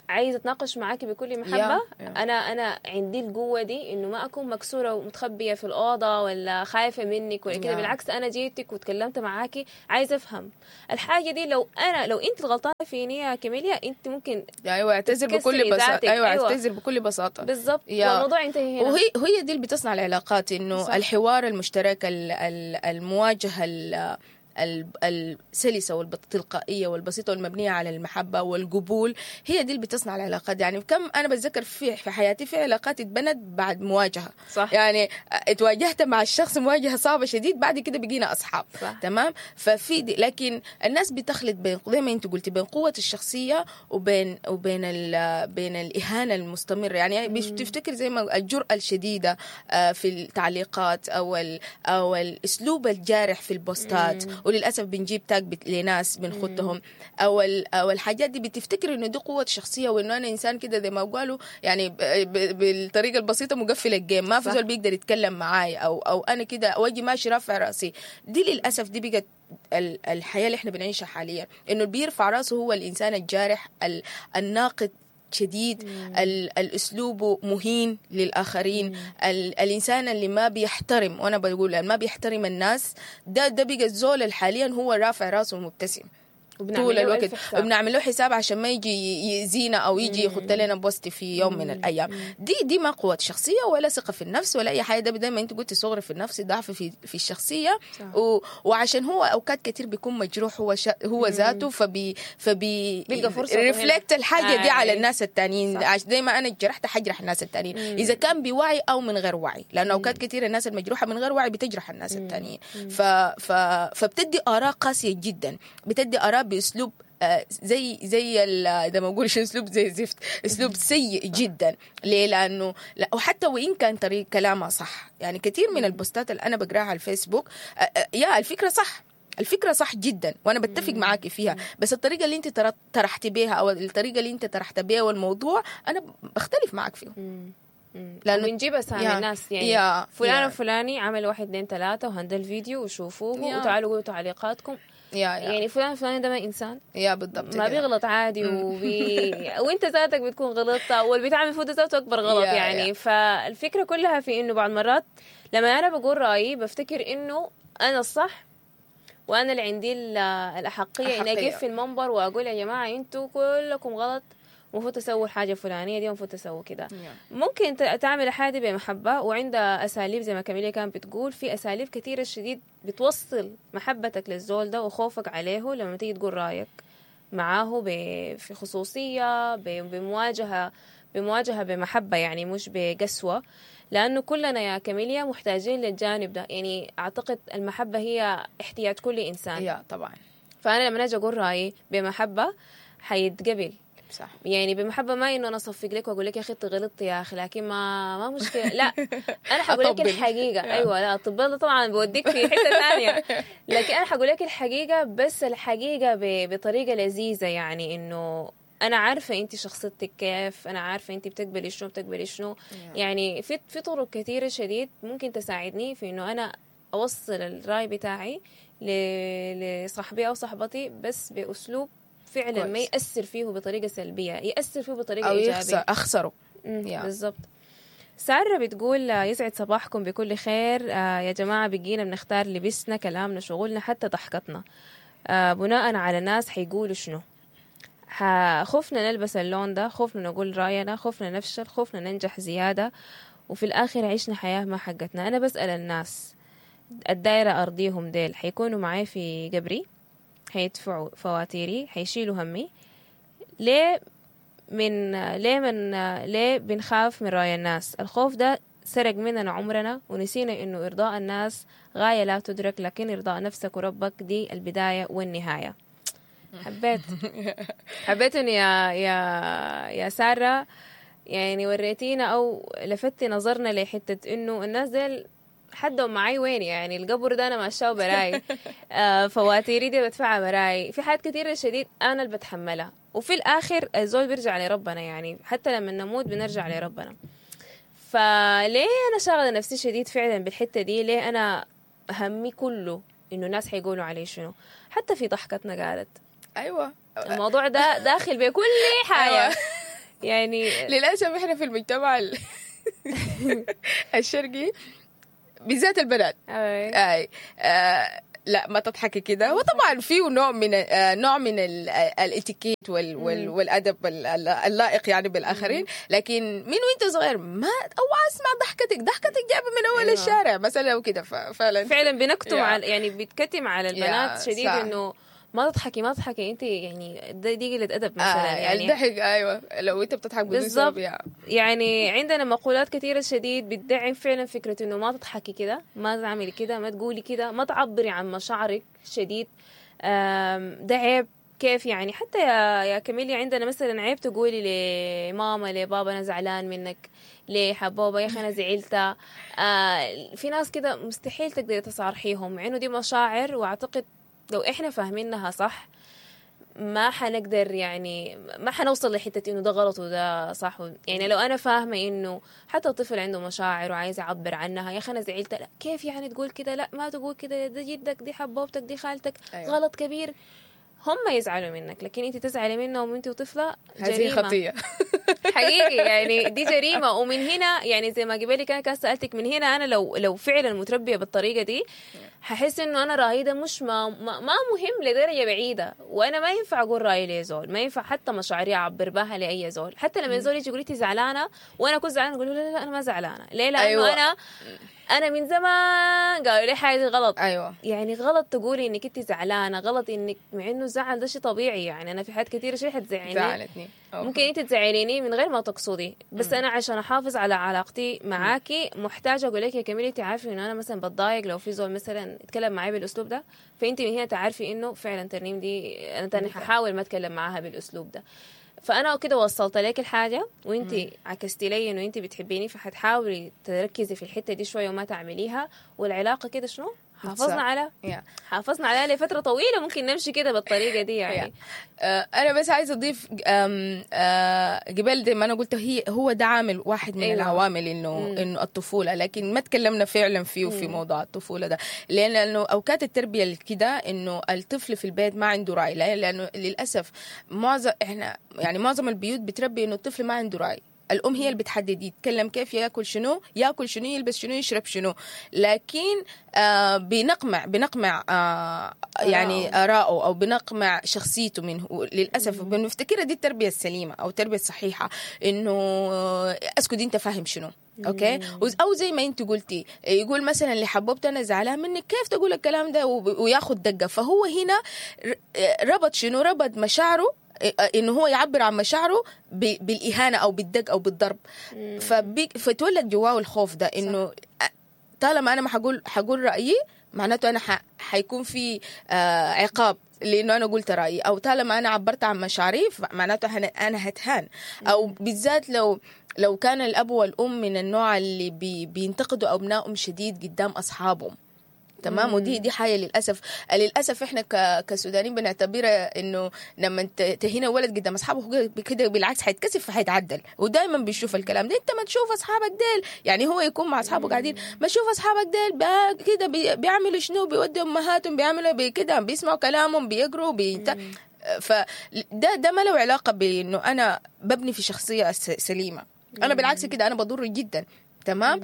Speaker 2: عايزه اتناقش معاكي بكل محبه
Speaker 1: يا- يا.
Speaker 2: انا انا عندي القوه دي انه ما اكون مكسوره ومتخبيه في الاوضه ولا خايفه منك ولا كده
Speaker 1: يا.
Speaker 2: بالعكس انا جيتك وتكلمت معاكي عايزه افهم الحاجه دي لو انا لو انت الغلطانه فيني يا كاميليا انت ممكن
Speaker 1: ايوه اعتذر
Speaker 2: تكسري
Speaker 1: بكل بساطه
Speaker 2: ذاتك.
Speaker 1: ايوه
Speaker 2: أيوة.
Speaker 1: اعتذر بكل بساطه
Speaker 2: بالضبط
Speaker 1: يا.
Speaker 2: والموضوع ينتهي هنا
Speaker 1: وهي هي دي اللي بتصنع العلاقات انه
Speaker 2: صح.
Speaker 1: الحوار المشترك ال- ال- المواجهه ال- ال- السلسه والتلقائيه والبسيطه والمبنيه على المحبه والقبول هي دي اللي بتصنع العلاقات يعني كم انا بتذكر في في حياتي في علاقات اتبنت بعد مواجهه
Speaker 2: صح.
Speaker 1: يعني اتواجهت مع الشخص مواجهه صعبه شديد بعد كده بقينا اصحاب
Speaker 2: صح.
Speaker 1: تمام ففي دي لكن الناس بتخلط بين زي ما انت قلتي بين قوه الشخصيه وبين وبين ال- بين الاهانه المستمره يعني بتفتكر زي ما الجرأه الشديده آه، في التعليقات او ال او الاسلوب الجارح في البوستات وللاسف بنجيب تاج بت- لناس بنخدهم او ال- او الحاجات دي بتفتكر انه دي قوه شخصيه وانه انا انسان كده زي ما قالوا يعني ب- ب- بالطريقه البسيطه مقفل الجيم ما في
Speaker 2: صح.
Speaker 1: زول بيقدر يتكلم معاي او او انا كده واجي ماشي رافع راسي دي للاسف دي بقت ال- الحياه اللي احنا بنعيشها حاليا انه اللي بيرفع راسه هو الانسان الجارح ال- الناقد شديد ال- الاسلوب مهين للاخرين ال- الانسان اللي ما بيحترم وانا بقول ما بيحترم الناس ده ده بقى الزول الحاليا هو رافع راسه ومبتسم
Speaker 2: وبنعمل
Speaker 1: طول
Speaker 2: له
Speaker 1: الوقت
Speaker 2: ألف حساب.
Speaker 1: وبنعمل له حساب عشان ما يجي يأذينا او يجي يخد لنا بوست في يوم من الايام دي دي ما قوه شخصيه ولا ثقه في النفس ولا اي حاجه ده زي ما انت قلتي صغر في النفس ضعف في في الشخصيه
Speaker 2: صح.
Speaker 1: و... وعشان هو اوقات كتير بيكون مجروح هو ش... هو ذاته فبي فبي
Speaker 2: بيلقى فرصة
Speaker 1: ريفلكت
Speaker 2: هنا.
Speaker 1: الحاجه دي
Speaker 2: آه.
Speaker 1: على الناس التانيين
Speaker 2: صح.
Speaker 1: عش- زي ما انا اتجرحت حجرح الناس التانيين اذا كان بوعي او من غير وعي لانه اوقات كتير الناس المجروحه من غير وعي بتجرح الناس التانيين ف... ف... فبتدي اراء قاسيه جدا بتدي اراء باسلوب آه، زي زي ال- ده ما اقول شو اسلوب زي زفت اسلوب سيء جدا ليه لانه لا وحتى وان كان طريق كلامها صح يعني كثير من البوستات اللي انا بقراها على الفيسبوك آه، آه، يا الفكره صح الفكرة صح جدا وانا بتفق معاكي فيها بس الطريقة اللي انت تر- طرحتي بيها او الطريقة اللي انت طرحت بيها والموضوع انا بختلف معاك فيه
Speaker 2: مم. مم.
Speaker 1: لأنه-
Speaker 2: وبنجيب اسامي
Speaker 1: يا-
Speaker 2: الناس يعني
Speaker 1: يا-
Speaker 2: فلان
Speaker 1: يا.
Speaker 2: وفلاني عمل واحد اثنين ثلاثة وهندل الفيديو وشوفوه
Speaker 1: يا.
Speaker 2: وتعالوا قولوا تعليقاتكم
Speaker 1: يا يا,
Speaker 2: يعني فلان الفلاني ده ما انسان
Speaker 1: يا بالضبط
Speaker 2: ما
Speaker 1: كده.
Speaker 2: بيغلط عادي وبي... وانت ذاتك بتكون غلطت واللي بيتعمل فوق ده ذاته اكبر غلط
Speaker 1: يا-
Speaker 2: يعني
Speaker 1: يا.
Speaker 2: فالفكره كلها في انه بعض مرات لما انا بقول رايي بفتكر انه انا الصح وانا اللي عندي ال- الاحقيه اني
Speaker 1: أحقية.
Speaker 2: اقف في المنبر واقول يا جماعه انتوا كلكم غلط المفروض تسووا الحاجه الفلانيه دي المفروض تسووا كده
Speaker 1: يا.
Speaker 2: ممكن ت- تعمل حاجه بمحبه وعندها اساليب زي ما كاميليا كانت بتقول في اساليب كثيره شديد بتوصل محبتك للزول ده وخوفك عليه لما تيجي تقول رايك معاه ب- في خصوصيه ب- بمواجهه بمواجهه بمحبه يعني مش بقسوه لانه كلنا يا كاميليا محتاجين للجانب ده يعني اعتقد المحبه هي احتياج كل انسان
Speaker 1: يا طبعا
Speaker 2: فانا لما اجي اقول رايي بمحبه حيتقبل
Speaker 1: صح
Speaker 2: يعني بمحبه ما انه انا اصفق لك واقول لك يا اخي انت غلطت يا اخي لكن ما ما مشكله لا انا حقول لك
Speaker 1: أطبل.
Speaker 2: الحقيقه ايوه لا الطبال ده طبعا بوديك في حته ثانيه لكن انا حقول لك الحقيقه بس الحقيقه ب- بطريقه لذيذه يعني انه انا عارفه انت شخصيتك كيف انا عارفه انت بتقبلي شنو بتقبلي شنو يعني في في طرق كثيره شديد ممكن تساعدني في انه انا اوصل الراي بتاعي ل- لصاحبي او صاحبتي بس باسلوب فعلا ما
Speaker 1: كويس.
Speaker 2: ياثر فيه بطريقه سلبيه ياثر فيه بطريقه
Speaker 1: او
Speaker 2: ايجابيه
Speaker 1: يخسر اخسره
Speaker 2: مم،
Speaker 1: يا.
Speaker 2: بالضبط سارة بتقول آه، يسعد صباحكم بكل خير آه، يا جماعة بقينا بنختار لبسنا كلامنا شغلنا حتى ضحكتنا آه، بناء على ناس حيقولوا شنو ح- خوفنا نلبس اللون ده خوفنا نقول رأينا خوفنا نفشل خوفنا ننجح زيادة وفي الآخر عشنا حياة ما حقتنا أنا بسأل الناس الدايرة أرضيهم ديل حيكونوا معاي في قبري حيدفعوا فواتيري حيشيلوا همي ليه من ليه من ليه بنخاف من رأي الناس الخوف ده سرق مننا عمرنا ونسينا انه ارضاء الناس غاية لا تدرك لكن ارضاء نفسك وربك دي البداية والنهاية حبيت حبيت انه يا يا يا سارة يعني وريتينا او لفتي نظرنا لحتة انه الناس ديل حدهم معي وين يعني القبر ده انا ماشاه براي آه فواتيري دي بدفعها براي في حاجات كثيره شديد انا اللي بتحملها وفي الاخر الزول بيرجع لربنا يعني حتى لما نموت بنرجع لربنا فليه انا شاغله نفسي شديد فعلا بالحته دي ليه انا همي كله انه الناس حيقولوا علي شنو حتى في ضحكتنا قالت
Speaker 1: ايوه
Speaker 2: الموضوع ده داخل بكل حاجه
Speaker 1: أيوة.
Speaker 2: يعني
Speaker 1: للاسف احنا في المجتمع ال- الشرقي بالذات البنات
Speaker 2: أي.
Speaker 1: اي آه لا ما تضحكي كده وطبعا فيه نوع من آه نوع من ال- آه، الاتيكيت وال وال والادب ال- ال- اللائق يعني بالاخرين لكن من وانت صغير ما او اسمع ضحكتك ضحكتك جايبه من اول
Speaker 2: أيوة.
Speaker 1: الشارع مثلا وكده فعلا
Speaker 2: فعلا بنكتم
Speaker 1: يا.
Speaker 2: على يعني بيتكتم على البنات
Speaker 1: يا،
Speaker 2: شديد
Speaker 1: صح.
Speaker 2: انه ما تضحكي ما تضحكي انت يعني ده- دي قله ادب مثلا
Speaker 1: آه
Speaker 2: يعني
Speaker 1: الضحك ايوه لو انت بتضحك بدون
Speaker 2: بالضبط.
Speaker 1: سبب يا.
Speaker 2: يعني عندنا مقولات كثيرة شديد بتدعم فعلا فكرة انه ما تضحكي كده ما تعملي كده ما تقولي كده ما تعبري عن مشاعرك شديد آم، ده عيب كيف يعني حتى يا يا كاميليا عندنا مثلا عيب تقولي لماما لبابا انا زعلان منك ليه حبوبه يا اخي انا زعلت آه في ناس كده مستحيل تقدري تصارحيهم مع انه دي مشاعر واعتقد لو احنا فاهمينها صح ما حنقدر يعني ما حنوصل لحتة انه ده غلط وده صح يعني لو انا فاهمة انه حتى الطفل عنده مشاعر وعايز يعبر عنها يا اخي انا زعلت لا كيف يعني تقول كده لا ما تقول كده ده جدك دي حبوبتك دي خالتك
Speaker 1: أيوة.
Speaker 2: غلط كبير هم يزعلوا منك لكن انت تزعلي منهم وانت طفلة
Speaker 1: هذه
Speaker 2: جريمة
Speaker 1: خطيه
Speaker 2: حقيقي يعني دي جريمه ومن هنا يعني زي ما قبل كان كان سالتك من هنا انا لو لو فعلا متربيه بالطريقه دي هحس انه انا رايي ده مش ما, ما, ما مهم لدرجه بعيده وانا ما ينفع اقول رايي لزول ما ينفع حتى مشاعري اعبر بها لاي زول حتى لما زول يجي يقول لي زعلانه وانا اكون زعلانه اقول له لا لا انا ما زعلانه ليه لانه
Speaker 1: أيوة.
Speaker 2: أيوة. انا انا من زمان قالوا لي حاجه غلط
Speaker 1: ايوه
Speaker 2: يعني غلط تقولي انك انت زعلانه غلط انك مع انه الزعل ده شيء طبيعي يعني انا في حاجات كثيره شيء حتزعلني
Speaker 1: زعلتني أوكي.
Speaker 2: ممكن انت تزعليني من غير ما تقصدي بس انا عشان احافظ على علاقتي معاكي محتاجه اقول لك يا كميلي انت عارفه انه انا مثلا بتضايق لو في زول مثلا يتكلم معي بالاسلوب ده فانت من هنا تعرفي انه فعلا ترنيم دي انا تاني ححاول ما اتكلم معاها بالاسلوب ده فانا كده وصلت لك الحاجه وانت عكستي لي انه انت بتحبيني فحتحاولي تركزي في الحته دي شويه وما تعمليها والعلاقه كده شنو حافظنا
Speaker 1: صح.
Speaker 2: على
Speaker 1: يا.
Speaker 2: حافظنا عليها لفتره طويله ممكن نمشي كده بالطريقه دي يعني
Speaker 1: آه، انا بس عايزه اضيف آم، آه، قبل زي ما انا قلت هي هو ده عامل واحد من
Speaker 2: أيوة.
Speaker 1: أيوة. العوامل انه انه الطفوله لكن ما تكلمنا فعلا فيه في موضوع الطفوله ده لان لانه اوقات التربيه كده انه الطفل في البيت ما عنده راي لأن- لانه للاسف معظم احنا يعني معظم البيوت بتربي انه الطفل ما عنده راي الام هي اللي بتحدد يتكلم كيف ياكل شنو ياكل شنو يلبس شنو يشرب شنو لكن آه بنقمع بنقمع آه يعني آراءه أو بنقمع شخصيته منه للأسف بنفتكرها دي التربية السليمة أو التربية الصحيحة إنه آه، اسكت أنت فاهم شنو اوكي وز- او زي ما انت قلتي يقول مثلا اللي حببت انا زعلان منك كيف تقول الكلام ده وب- وياخد دقه فهو هنا ر- ربط شنو ربط مشاعره انه هو يعبر عن مشاعره ب- بالاهانه او بالدق او بالضرب فبيك فتولد جواه الخوف ده انه طالما انا ما حقول حقول رايي معناته انا ح... حيكون في آه عقاب لانه انا قلت رايي او طالما انا عبرت عن مشاعري معناته انا انا هتهان او بالذات لو لو كان الاب والام من النوع اللي بي... بينتقدوا ابنائهم شديد قدام اصحابهم تمام ودي دي حاجه للاسف للاسف احنا ك... كسودانيين بنعتبرها انه لما ت- تهينا ولد قدام اصحابه هو كده بالعكس حيتكسف فحيتعدل ودائما بيشوف الكلام ده انت ما تشوف اصحابك ديل يعني هو يكون مع اصحابه قاعدين ما تشوف اصحابك ديل بقى كده بي... بيعملوا شنو بيودوا امهاتهم بيعملوا بي كده بيسمعوا كلامهم بيقروا بيت... فده ده ما له علاقه بانه انا ببني في شخصيه س- سليمه انا بالعكس كده انا بضر جدا تمام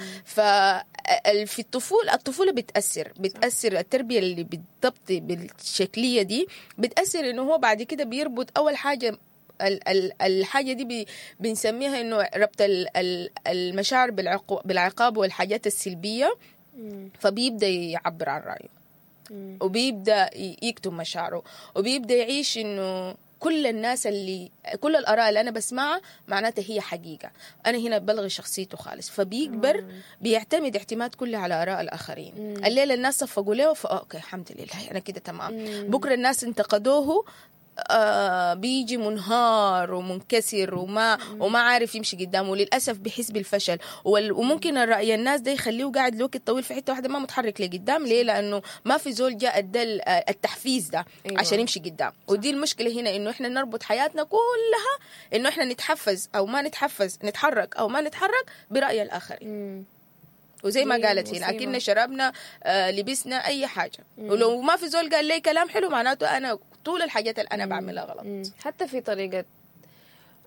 Speaker 1: ففي الطفولة الطفولة بتأثر بتأثر التربية اللي بالضبط بالشكلية دي بتأثر انه هو بعد كده بيربط اول حاجة ال- ال- الحاجة دي بي- بنسميها انه ربط ال- ال- المشاعر بالعقو- بالعقاب والحاجات السلبية فبيبدأ يعبر عن رأيه وبيبدا ي- يكتم مشاعره وبيبدا يعيش انه كل الناس اللي كل الاراء اللي انا بسمعها معناتها هي حقيقه انا هنا بلغي شخصيته خالص فبيكبر بيعتمد اعتماد كله على اراء الاخرين الليله الناس صفقوا له فاوكي الحمد لله انا كده تمام بكره الناس انتقدوه آه بيجي منهار ومنكسر وما وما عارف يمشي قدامه للاسف بيحس بالفشل وال- وممكن الراي الناس ده يخليه قاعد لوقت طويل في حته واحده ما متحرك لقدام ليه لانه ما في زول جاء ادى ال- آه، التحفيز ده
Speaker 2: أيوة.
Speaker 1: أيوة. عشان يمشي قدام ودي المشكله هنا انه احنا نربط حياتنا كلها انه احنا نتحفز او ما نتحفز نتحرك او ما نتحرك براي الاخرين وزي ما
Speaker 2: دي
Speaker 1: قالت هي
Speaker 2: مصيبة.
Speaker 1: لكن شربنا آه لبسنا اي حاجه ولو ما في زول قال لي كلام حلو معناته انا طول الحاجات اللي انا بعملها غلط
Speaker 2: مم. حتى في طريقة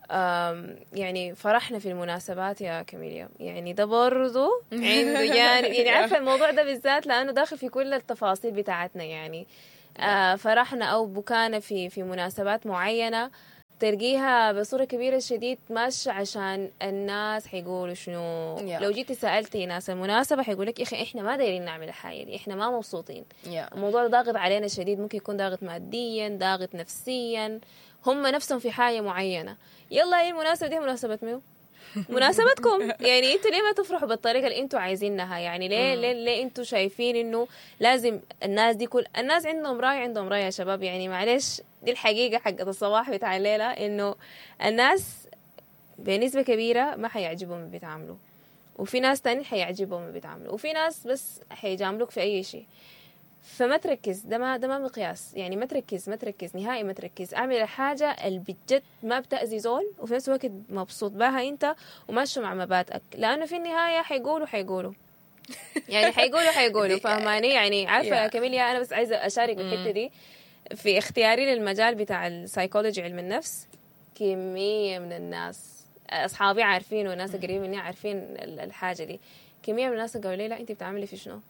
Speaker 2: آم، يعني فرحنا في المناسبات يا كاميليا يعني ده برضو عنده جانب يعني عارفه الموضوع ده بالذات لانه داخل في كل التفاصيل بتاعتنا يعني آه فرحنا او بكانا في في مناسبات معينه تلقيها بصورة كبيرة شديد مش عشان الناس حيقولوا شنو
Speaker 1: Yeah.
Speaker 2: لو جيتي سألتي ناس المناسبة حيقول لك يا أخي إحنا ما دايرين نعمل الحاجة دي إحنا ما مبسوطين
Speaker 1: Yeah.
Speaker 2: الموضوع ده ضاغط علينا شديد ممكن يكون ضاغط ماديا ضاغط نفسيا هم نفسهم في حاجة معينة يلا هي المناسبة دي مناسبة ميو مناسبتكم يعني انتوا ليه ما تفرحوا بالطريقه اللي انتوا عايزينها يعني ليه ليه ليه انتوا شايفين انه لازم الناس دي كل الناس عندهم راي عندهم راي يا شباب يعني معلش دي الحقيقه حقت الصباح بتاع الليله انه الناس بنسبه كبيره ما حيعجبهم اللي بيتعاملوا وفي ناس تاني حيعجبهم اللي بيتعاملوا وفي ناس بس حيجاملوك في اي شيء فما تركز ده ما ده ما مقياس يعني ما تركز ما تركز نهائي ما تركز اعمل الحاجه اللي بجد ما بتاذي زول وفي نفس الوقت مبسوط بها انت وماشي مع مبادئك لانه في النهايه حيقولوا حيقولوا يعني حيقولوا حيقولوا فاهماني يعني عارفه يا
Speaker 1: Yeah.
Speaker 2: كاميليا انا بس عايزه اشارك بالحته دي في اختياري للمجال بتاع السايكولوجي علم النفس كميه من الناس اصحابي عارفين والناس قريبين مني عارفين ال- الحاجه دي كميه من الناس قالوا لي لا انت بتعملي في شنو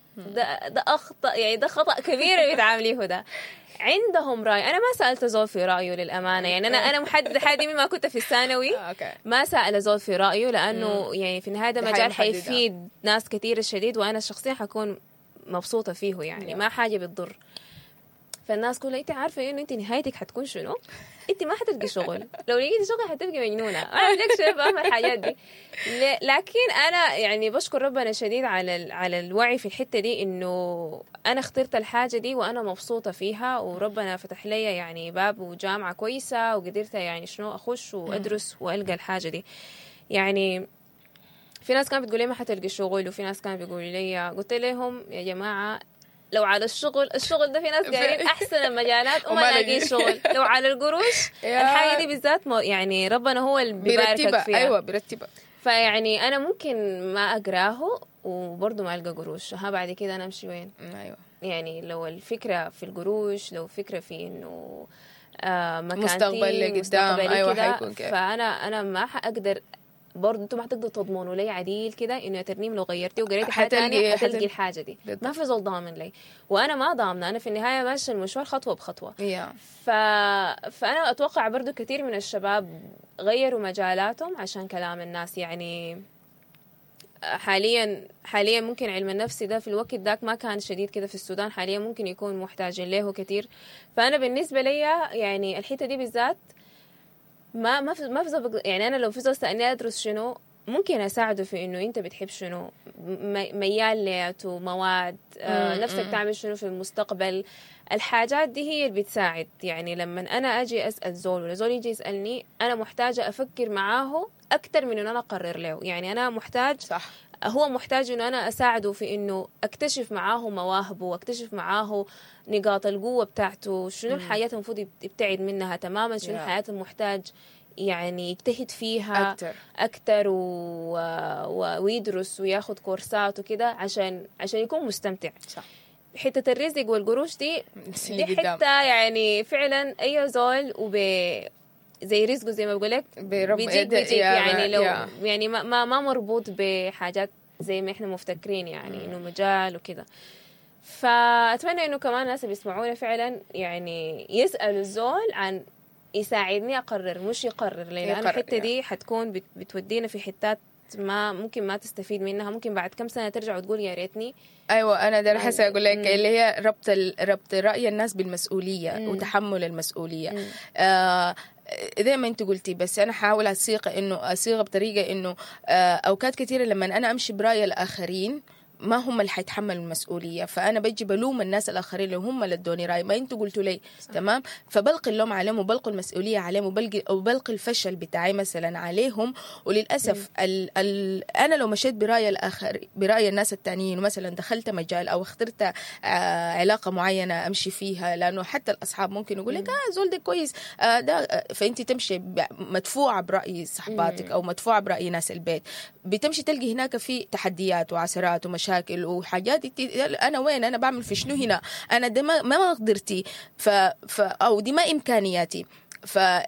Speaker 2: ده ده اخطا يعني ده خطا كبير اللي بتعامليه ده عندهم راي انا ما سالت زول في رايه للامانه يعني انا انا محدد حاجه ما كنت في الثانوي
Speaker 1: اوكي
Speaker 2: ما سأل زول في رأيه لأنه يعني في النهاية ده
Speaker 1: دي حاجة
Speaker 2: مجال
Speaker 1: محددة.
Speaker 2: حيفيد ناس كثير الشديد وأنا شخصيا حكون مبسوطة فيه يعني
Speaker 1: Yeah.
Speaker 2: ما حاجة بتضر فالناس كلها انت عارفه انه انت نهايتك حتكون شنو؟ انت ما حتلقي شغل لو لقيتي شغل حتبقي مجنونه انا بدك شايف فاهمه الحاجات دي ل- لكن انا يعني بشكر ربنا شديد على ال- على الوعي في الحته دي انه انا اخترت الحاجه دي وانا مبسوطه فيها وربنا فتح لي يعني باب وجامعه كويسه وقدرت يعني شنو اخش وادرس والقى الحاجه دي يعني في ناس كانت بتقول لي ما حتلقي شغل وفي ناس كانوا بيقولوا لي قلت لهم يا جماعه لو على الشغل الشغل ده في ناس قاعدين احسن المجالات وما
Speaker 1: وما
Speaker 2: لاقيين
Speaker 1: لاقيين.
Speaker 2: شغل لو على القروش
Speaker 1: يا.
Speaker 2: الحاجه دي بالذات مو- يعني ربنا هو اللي بيباركك
Speaker 1: برتبها
Speaker 2: فيها
Speaker 1: ايوه برتبها
Speaker 2: فيعني انا ممكن ما اقراه وبرضه ما القى قروش ها بعد كده انا امشي وين
Speaker 1: ايوه
Speaker 2: يعني لو الفكره في القروش لو فكره في انه آه مكانتي
Speaker 1: مستقبل لقدام،
Speaker 2: مستقبلي
Speaker 1: أيوة
Speaker 2: كده،
Speaker 1: حيكون كيف.
Speaker 2: فانا انا ما حاقدر برضه انتم ما حتقدروا تضمنوا لي عديل كده انه يا ترنيم لو غيرتي وقريتي حاجه
Speaker 1: حتلقي-
Speaker 2: ثانيه
Speaker 1: حتلقي.
Speaker 2: حتلقي الحاجه دي
Speaker 1: بالضبط.
Speaker 2: ما في زول ضامن لي وانا ما ضامنه انا في النهايه ماشيه المشوار خطوه بخطوه
Speaker 1: يا
Speaker 2: ف... فأنا أتوقع برضو كثير من الشباب غيروا مجالاتهم عشان كلام الناس يعني حاليا حاليا ممكن علم النفس ده في الوقت ذاك ما كان شديد كده في السودان حاليا ممكن يكون محتاجين له كثير فأنا بالنسبة لي يعني الحتة دي بالذات ما ما في ما في زول بق- يعني أنا لو في زول سألني أدرس شنو ممكن أساعده في إنه أنت بتحب شنو م- ميال لياته مواد آه
Speaker 1: مم،
Speaker 2: نفسك
Speaker 1: مم.
Speaker 2: تعمل شنو في المستقبل الحاجات دي هي اللي بتساعد يعني لما انا اجي اسال زول ولا زول يجي يسالني انا محتاجه افكر معاه اكثر من انه انا اقرر له يعني انا محتاج
Speaker 1: صح
Speaker 2: هو محتاج انه انا اساعده في انه اكتشف معاه مواهبه واكتشف معاه نقاط القوه بتاعته شنو الحاجات المفروض يب- يبتعد منها تماما شنو
Speaker 1: Yeah.
Speaker 2: الحاجات المحتاج يعني يجتهد فيها
Speaker 1: اكثر
Speaker 2: اكتر و... و... ويدرس وياخد كورسات وكده عشان عشان يكون مستمتع
Speaker 1: صح
Speaker 2: حته الرزق والقروش دي
Speaker 1: اللي
Speaker 2: دي
Speaker 1: قدام.
Speaker 2: حته يعني فعلا اي زول وب زي رزقه زي ما بقول لك
Speaker 1: برب-
Speaker 2: بيجيك
Speaker 1: يا-
Speaker 2: بيجيك
Speaker 1: يا-
Speaker 2: يعني لو
Speaker 1: يا.
Speaker 2: يعني ما ما, ما مربوط بحاجات زي ما احنا مفتكرين يعني انه مجال وكده فاتمنى انه كمان الناس اللي بيسمعونا فعلا يعني يسالوا الزول عن يساعدني اقرر مش يقرر لي لان
Speaker 1: يقرر،
Speaker 2: الحته
Speaker 1: يا.
Speaker 2: دي حتكون بت- بتودينا في حتات ما ممكن ما تستفيد منها ممكن بعد كم سنه ترجع وتقول يا ريتني
Speaker 1: ايوه انا ده حاسه اقول لك
Speaker 2: مم.
Speaker 1: اللي هي ربط ال... ربط راي الناس بالمسؤوليه
Speaker 2: مم.
Speaker 1: وتحمل المسؤوليه
Speaker 2: مم.
Speaker 1: آه زي ما انت قلتي بس انا حاول اصيغ انه اصيغ بطريقه انه آه اوقات كثيره لما انا امشي براي الاخرين ما هم اللي حيتحملوا المسؤوليه فانا بجي بلوم الناس الاخرين اللي هم اللي ادوني راي ما انتوا قلتوا لي
Speaker 2: صح.
Speaker 1: تمام فبلقي اللوم عليهم وبلقي المسؤوليه عليهم وبلقي وبلقي الفشل بتاعي مثلا عليهم وللاسف ال ال انا لو مشيت براي الاخر براي الناس التانيين ومثلا دخلت مجال او اخترت آه علاقه معينه امشي فيها لانه حتى الاصحاب ممكن يقول لك اه زول ده كويس آه ده آه، فانت تمشي ب- مدفوعه براي صحباتك
Speaker 2: مم.
Speaker 1: او مدفوعه براي ناس البيت بتمشي تلقي هناك في تحديات وعثرات ومشاكل وحاجات انت انا وين انا بعمل في شنو هنا انا ده ما ما قدرتي ف, ف او دي ما امكانياتي ف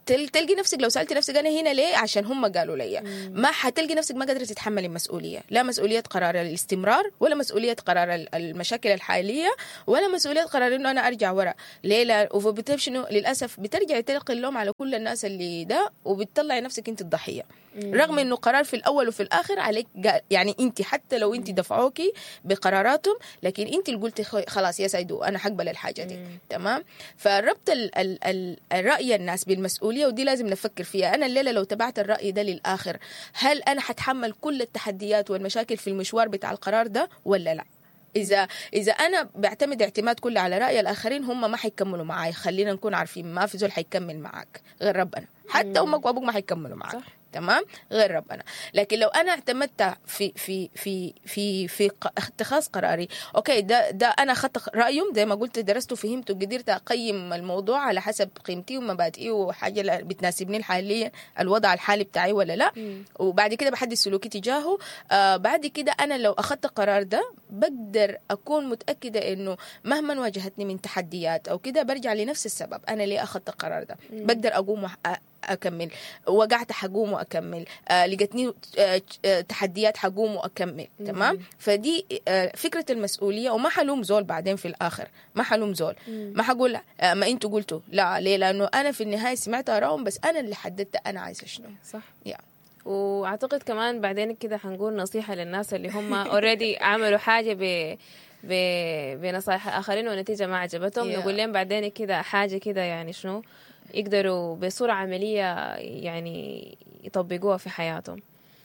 Speaker 1: تل- تلقي نفسك لو سالتي نفسك انا هنا ليه عشان هم قالوا لي ما حتلقي نفسك ما قادره تتحملي المسؤوليه لا مسؤوليه قرار الاستمرار ولا مسؤوليه قرار ال- المشاكل الحاليه ولا مسؤوليه قرار انه انا ارجع ورا ليه لا وبتب شنو للاسف بترجعي تلقي اللوم على كل الناس اللي ده وبتطلعي نفسك انت الضحيه رغم انه قرار في الاول وفي الاخر عليك قا- يعني انت حتى لو انت دفعوكي بقراراتهم لكن انت اللي قلتي خ- خلاص يا سيدو انا حقبل الحاجه دي تمام فربط ال ال ال الراي الناس بالمسؤوليه ودي لازم نفكر فيها انا الليله لو تبعت الراي ده للاخر هل انا حتحمل كل التحديات والمشاكل في المشوار بتاع القرار ده ولا لا اذا اذا انا بعتمد اعتماد كله على راي الاخرين هم ما حيكملوا معاي خلينا نكون عارفين ما في زول حيكمل معاك غير ربنا حتى امك وابوك ما حيكملوا معاك
Speaker 2: صح.
Speaker 1: تمام غير ربنا لكن لو انا اعتمدت في في في في في ق- اتخاذ قراري اوكي ده ده انا اخذت رايهم زي ما قلت درست وفهمت وقدرت اقيم الموضوع على حسب قيمتي ومبادئي وحاجه اللي بتناسبني حاليا الوضع الحالي بتاعي ولا لا وبعد كده بحدد سلوكي تجاهه آه بعد كده انا لو اخذت القرار ده بقدر اكون متاكده انه مهما واجهتني من تحديات او كده برجع لنفس السبب انا ليه اخذت القرار ده بقدر اقوم وأ- اكمل وقعت حقوم واكمل آه لقيتني آه آه، تحديات حقوم واكمل تمام فدي آه فكره المسؤوليه وما حلوم زول بعدين في الاخر ما حلوم زول ما حقول آه ما انتوا قلتوا لا ليه لانه انا في النهايه سمعت ارائهم بس انا اللي حددت انا عايزه شنو
Speaker 2: صح
Speaker 1: يا
Speaker 2: واعتقد كمان بعدين كده حنقول نصيحه للناس اللي هم اوريدي عملوا حاجه ب ب بنصائح الاخرين والنتيجه ما عجبتهم
Speaker 1: Yeah.
Speaker 2: نقول لهم بعدين كده حاجه كده يعني شنو يقدروا بصوره عمليه يعني يطبقوها في حياتهم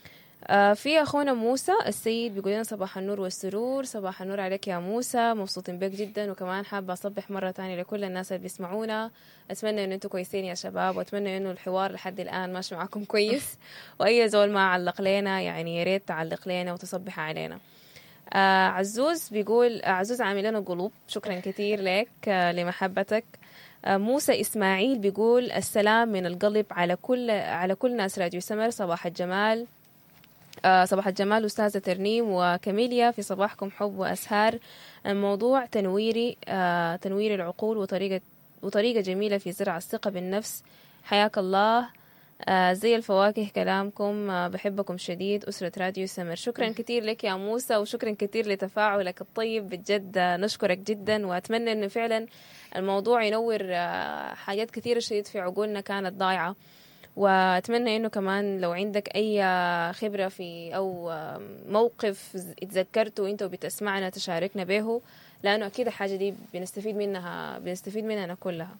Speaker 2: آه في اخونا موسى السيد بيقول لنا صباح النور والسرور صباح النور عليك يا موسى مبسوطين بك جدا وكمان حابه اصبح مره تانية لكل الناس اللي بيسمعونا اتمنى ان انتم كويسين يا شباب واتمنى انه الحوار لحد الان ماشي معاكم كويس واي زول ما علق لنا يعني يا ريت تعلق لنا وتصبح علينا آه عزوز بيقول آه عزوز عامل لنا قلوب شكرا كثير لك آه لمحبتك آه موسى اسماعيل بيقول السلام من القلب على كل على كل ناس راديو سمر صباح الجمال آه، صباح الجمال أستاذة ترنيم وكاميليا في صباحكم حب وأسهار الموضوع تنويري آه، تنوير العقول وطريقة وطريقة جميلة في زرع الثقة بالنفس حياك الله آه، زي الفواكه كلامكم آه، بحبكم شديد أسرة راديو سمر شكرا كثير لك يا موسى وشكرا كثير لتفاعلك الطيب بجد آه، نشكرك جدا وأتمنى أنه فعلا الموضوع ينور آه، حاجات كثيرة شديد في عقولنا كانت ضايعة واتمنى انه كمان لو عندك اي خبره في او موقف اتذكرته انت وبتسمعنا تشاركنا به لانه اكيد الحاجه دي بنستفيد منها بنستفيد منها كلها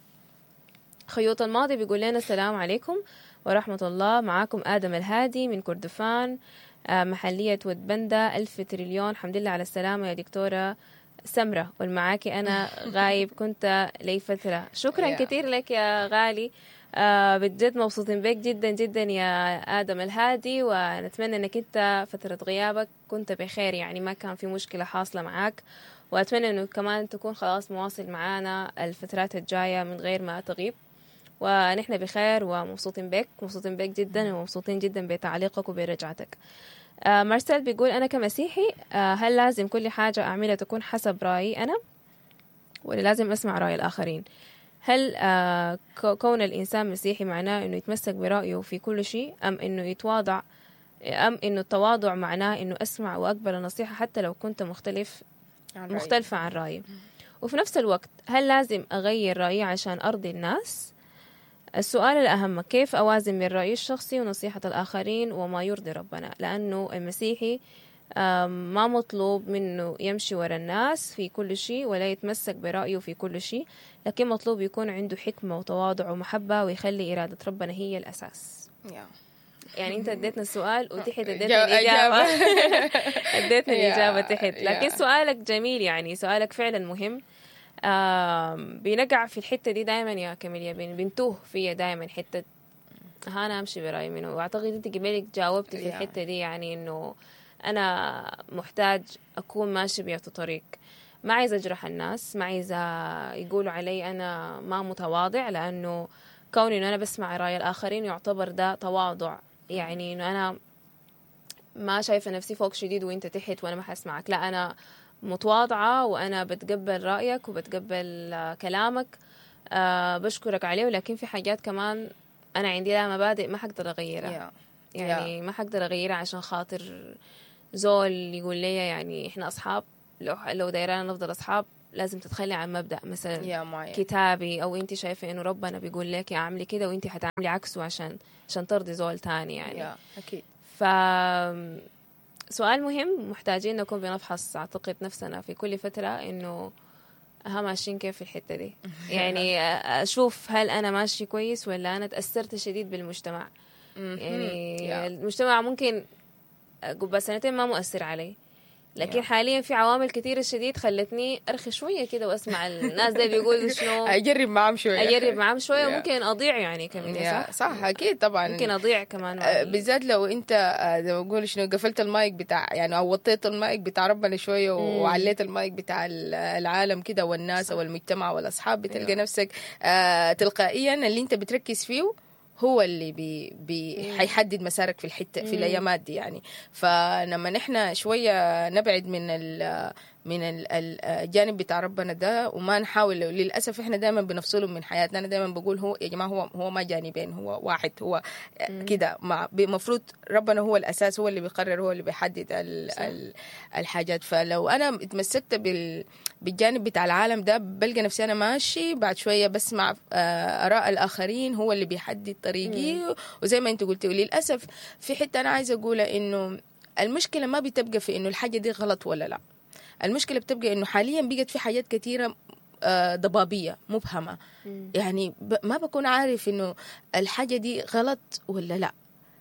Speaker 2: خيوط الماضي بيقول لنا السلام عليكم ورحمة الله معاكم آدم الهادي من كردفان آه، محلية ودبندا ألف تريليون الحمد لله على السلامة يا دكتورة سمرة والمعاكي أنا غايب كنت لي فترة شكرا
Speaker 1: يا.
Speaker 2: كثير لك يا غالي آه بجد مبسوطين بك جدا جدا يا آدم الهادي ونتمنى أنك أنت فترة غيابك كنت بخير يعني ما كان في مشكلة حاصلة معاك وأتمنى أنه كمان تكون خلاص مواصل معانا الفترات الجاية من غير ما تغيب ونحن بخير ومبسوطين بك مبسوطين بك جدا ومبسوطين جدا بتعليقك وبرجعتك آه مارسيل بيقول أنا كمسيحي آه هل لازم كل حاجة أعملها تكون حسب رأيي أنا ولا لازم أسمع رأي الآخرين هل آه كو- كون الإنسان مسيحي معناه إنه يتمسك برأيه في كل شيء أم إنه يتواضع أم إنه التواضع معناه إنه أسمع وأقبل النصيحة حتى لو كنت مختلف مختلفة عن رأيي وفي نفس الوقت هل لازم أغير رأيي عشان أرضي الناس؟ السؤال الأهم كيف أوازن بين رأيي الشخصي ونصيحة الآخرين وما يرضي ربنا لأنه المسيحي آم، ما مطلوب منه يمشي ورا الناس في كل شيء ولا يتمسك برأيه في كل شيء لكن مطلوب يكون عنده حكمة وتواضع ومحبة ويخلي إرادة ربنا هي الأساس
Speaker 1: يا.
Speaker 2: يعني أنت اديتنا السؤال وتحت اديتنا
Speaker 1: جا-
Speaker 2: الإجابة اديتنا
Speaker 1: يا-
Speaker 2: الإجابة تحت لكن
Speaker 1: يا.
Speaker 2: سؤالك جميل يعني سؤالك فعلا مهم آم، بنقع في الحتة دي دائما يا كاميليا بن- بنتوه فيها دائما حتة ها أنا أمشي برأيي منه وأعتقد أنت قبلك جاوبتي في
Speaker 1: يا.
Speaker 2: الحتة دي يعني إنه أنا محتاج أكون ماشي بيت طريق ما عايزة أجرح الناس ما عايزة يقولوا علي أنا ما متواضع لأنه كوني إنه أنا بسمع رأي الآخرين يعتبر ده تواضع يعني إنه أنا ما شايفة نفسي فوق شديد وانت تحت وانا ما حسمعك لا انا متواضعة وانا بتقبل رأيك وبتقبل آه، كلامك آه بشكرك عليه ولكن في حاجات كمان انا عندي لها مبادئ ما حقدر اغيرها
Speaker 1: يا
Speaker 2: يعني ما حقدر اغيرها عشان خاطر زول يقول لي يعني احنا اصحاب لو لو دايرانا نفضل اصحاب لازم تتخلي عن مبدا مثلا
Speaker 1: يا معين
Speaker 2: كتابي او انت شايفه انه ربنا بيقول لك اعملي كده وانت حتعملي عكسه عشان عشان ترضي زول تاني يعني
Speaker 1: يا اكيد
Speaker 2: ف سؤال مهم محتاجين نكون بنفحص اعتقد نفسنا في كل فتره انه ها ماشيين كيف في الحته دي يعني اشوف هل انا ماشي كويس ولا انا تاثرت شديد بالمجتمع يعني
Speaker 1: يا.
Speaker 2: المجتمع ممكن قبل سنتين ما مؤثر علي لكن
Speaker 1: يا.
Speaker 2: حاليا في عوامل كثيرة شديد خلتني ارخي شويه كده واسمع الناس ده بيقولوا شنو
Speaker 1: اجرب معاهم شويه
Speaker 2: اجرب معاهم شويه
Speaker 1: يا.
Speaker 2: وممكن اضيع يعني كمان
Speaker 1: يا
Speaker 2: صح
Speaker 1: صح اكيد طبعا
Speaker 2: ممكن اضيع كمان مع
Speaker 1: آه،
Speaker 2: ال-
Speaker 1: بالذات لو انت آه، زي ما بقول شنو قفلت المايك بتاع يعني او وطيت المايك بتاع ربنا شويه وعليت المايك بتاع ال- العالم كده والناس او المجتمع والاصحاب بتلقى نفسك آه، تلقائيا اللي انت بتركز فيه هو اللي بي بي حيحدد مسارك في الحته في الايامات دي يعني فلما نحن شويه نبعد من ال من ال- ال- الجانب بتاع ربنا ده وما نحاول للاسف احنا دائما بنفصله من حياتنا انا دائما بقول هو يا جماعه هو هو ما جانبين هو واحد هو كده مع المفروض ربنا هو الاساس هو اللي بيقرر هو اللي بيحدد ال ال الحاجات فلو انا اتمسكت بال بالجانب بتاع العالم ده بلقى نفسي انا ماشي بعد شويه بسمع آه، اراء الاخرين هو اللي بيحدد طريقي وزي ما انت قلتي وللاسف في حته انا عايزه اقولها انه المشكله ما بتبقى في انه الحاجه دي غلط ولا لا المشكله بتبقى انه حاليا بقت في حاجات كثيره آه، ضبابيه مبهمه يعني ب- ما بكون عارف انه الحاجه دي غلط ولا لا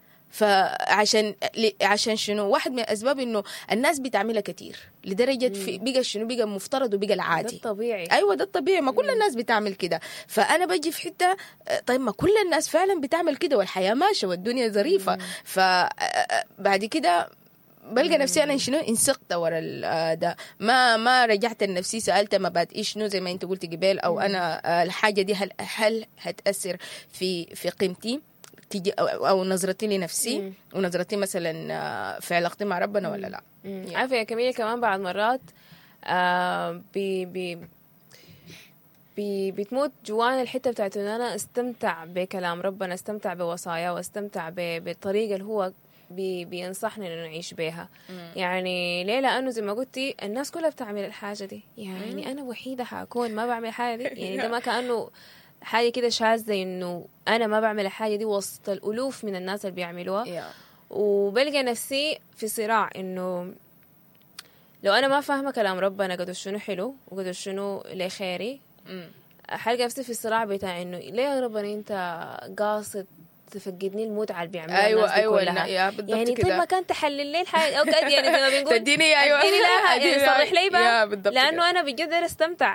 Speaker 1: فعشان ل- عشان شنو واحد من الاسباب انه الناس بتعملها كتير لدرجه في بقى شنو بقى مفترض وبقى
Speaker 2: ده
Speaker 1: العادي
Speaker 2: الطبيعي
Speaker 1: ايوه ده الطبيعي ما كل الناس بتعمل كده فانا بجي في حته آه، طيب ما كل الناس فعلا بتعمل كده والحياه ماشيه والدنيا ظريفه فبعد كده بلقى نفسي انا شنو انسقت ورا ال- آه، ده ما ما رجعت لنفسي سالت مبادئي شنو زي ما انت قلت قبل او انا آه، الحاجه دي هل هل هتاثر في في قيمتي تيجي او, أو نظرتي لنفسي ونظرتي مثلا آه، في علاقتي مع ربنا ولا لا
Speaker 2: مم. عارفه يا كميله كمان بعض مرات آه بي بي بي بتموت جوانا الحته بتاعت انه انا استمتع بكلام ربنا استمتع بوصاياه واستمتع ب- بالطريقه اللي هو بي بينصحنا انه نعيش بيها يعني ليه لانه زي ما قلتي الناس كلها بتعمل الحاجه دي يعني انا وحيده حاكون ما بعمل الحاجه دي يعني ده ما كانه حاجه كده شاذه انه انا ما بعمل الحاجه دي وسط الالوف من الناس اللي بيعملوها
Speaker 1: يا
Speaker 2: وبلقى نفسي في صراع انه لو انا ما فاهمه كلام ربنا قدر شنو حلو وقدر شنو لخيري
Speaker 1: مم.
Speaker 2: حلقة نفسي في الصراع بتاع انه ليه يا ربنا انت قاصد تفقدني المتعه اللي بيعملوها
Speaker 1: ايوه
Speaker 2: الناس دي
Speaker 1: ايوه
Speaker 2: كلها
Speaker 1: يا بالضبط
Speaker 2: يعني طيب
Speaker 1: كده
Speaker 2: ما كان تحلل لي الحاجه او قد يعني زي ما بنقول
Speaker 1: تديني ايوه
Speaker 2: اديني لها يعني
Speaker 1: أديني
Speaker 2: صرح لي
Speaker 1: يا
Speaker 2: بقى
Speaker 1: بالضبط
Speaker 2: لانه
Speaker 1: كده.
Speaker 2: انا بجد داير استمتع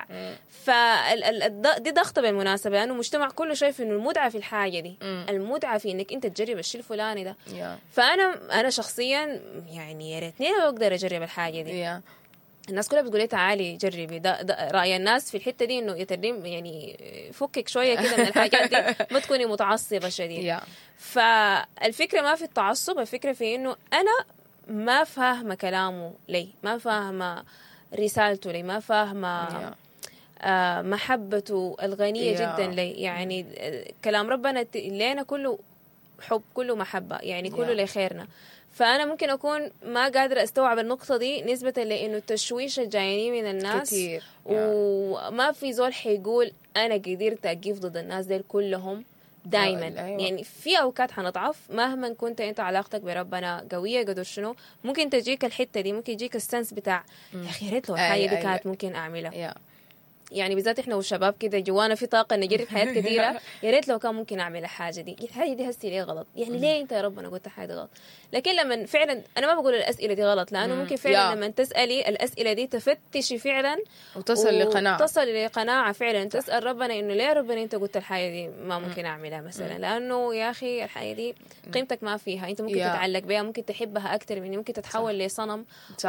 Speaker 2: فدي ضغطه بالمناسبه لانه المجتمع كله شايف انه المتعه في الحاجه دي
Speaker 1: مم.
Speaker 2: المتعه في انك انت تجرب الشيء الفلاني ده
Speaker 1: يا
Speaker 2: فانا انا شخصيا يعني يا ريتني لو اقدر اجرب الحاجه دي
Speaker 1: يا
Speaker 2: الناس كلها بتقول لي تعالي جربي ده, ده راي الناس في الحته دي انه يترم يعني فكك شويه كده من الحاجات دي ما تكوني متعصبه شديد
Speaker 1: يا
Speaker 2: فالفكره ما في التعصب الفكره في انه انا ما فاهمه كلامه لي ما فاهمه رسالته لي ما فاهمه
Speaker 1: يا.
Speaker 2: آه، محبته الغنيه
Speaker 1: يا.
Speaker 2: جدا لي يعني آه، كلام ربنا ت- لينا كله حب كله محبه يعني كله
Speaker 1: يا.
Speaker 2: لخيرنا فانا ممكن اكون ما قادره استوعب النقطه دي نسبه لانه التشويش الجايين من الناس
Speaker 1: كتير
Speaker 2: وما في زول حيقول انا قدرت اقف ضد الناس ديل كلهم دائما
Speaker 1: أيوة.
Speaker 2: يعني في اوقات حنضعف مهما كنت انت علاقتك بربنا قويه قدر شنو ممكن تجيك الحته دي ممكن يجيك السنس بتاع يا اخي يا ريت لو
Speaker 1: أي-
Speaker 2: الحاجه دي
Speaker 1: أي-
Speaker 2: كانت ممكن اعملها
Speaker 1: يا
Speaker 2: يعني بالذات احنا والشباب كده جوانا في طاقه نجرب حياه كثيره يا ريت لو كان ممكن اعمل الحاجه دي الحاجه دي هسي ليه غلط يعني ليه انت يا رب انا قلت حاجه غلط لكن لما فعلا انا ما بقول الاسئله دي غلط لانه
Speaker 1: مم.
Speaker 2: ممكن فعلا
Speaker 1: يا.
Speaker 2: لما تسالي الاسئله دي تفتشي فعلا
Speaker 1: وتصل لقناعه
Speaker 2: تصل لقناعه فعلا تسال ربنا انه ليه يا ربنا انت قلت الحاجه دي ما ممكن اعملها مثلا لانه يا اخي الحاجه دي قيمتك ما فيها انت ممكن
Speaker 1: يا.
Speaker 2: تتعلق بها ممكن تحبها اكثر مني ممكن تتحول لصنم
Speaker 1: صح.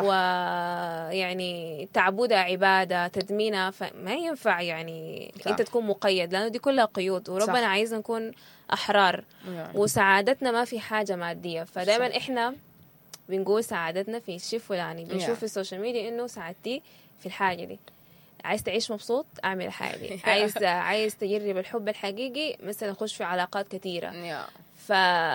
Speaker 2: ويعني تعبدها عباده تدمينها فما ينفع يعني
Speaker 1: صح.
Speaker 2: انت تكون مقيد لانه دي كلها قيود وربنا
Speaker 1: صح.
Speaker 2: عايزنا نكون احرار
Speaker 1: يا.
Speaker 2: وسعادتنا ما في حاجه ماديه فدائما
Speaker 1: صح.
Speaker 2: احنا بنقول سعادتنا في الشيء الفلاني بنشوف
Speaker 1: Yeah.
Speaker 2: في السوشيال ميديا انه سعادتي في الحاجه دي عايز تعيش مبسوط اعمل الحاجه دي عايز عايز تجرب الحب الحقيقي مثلا خش في علاقات كثيره
Speaker 1: يا
Speaker 2: ف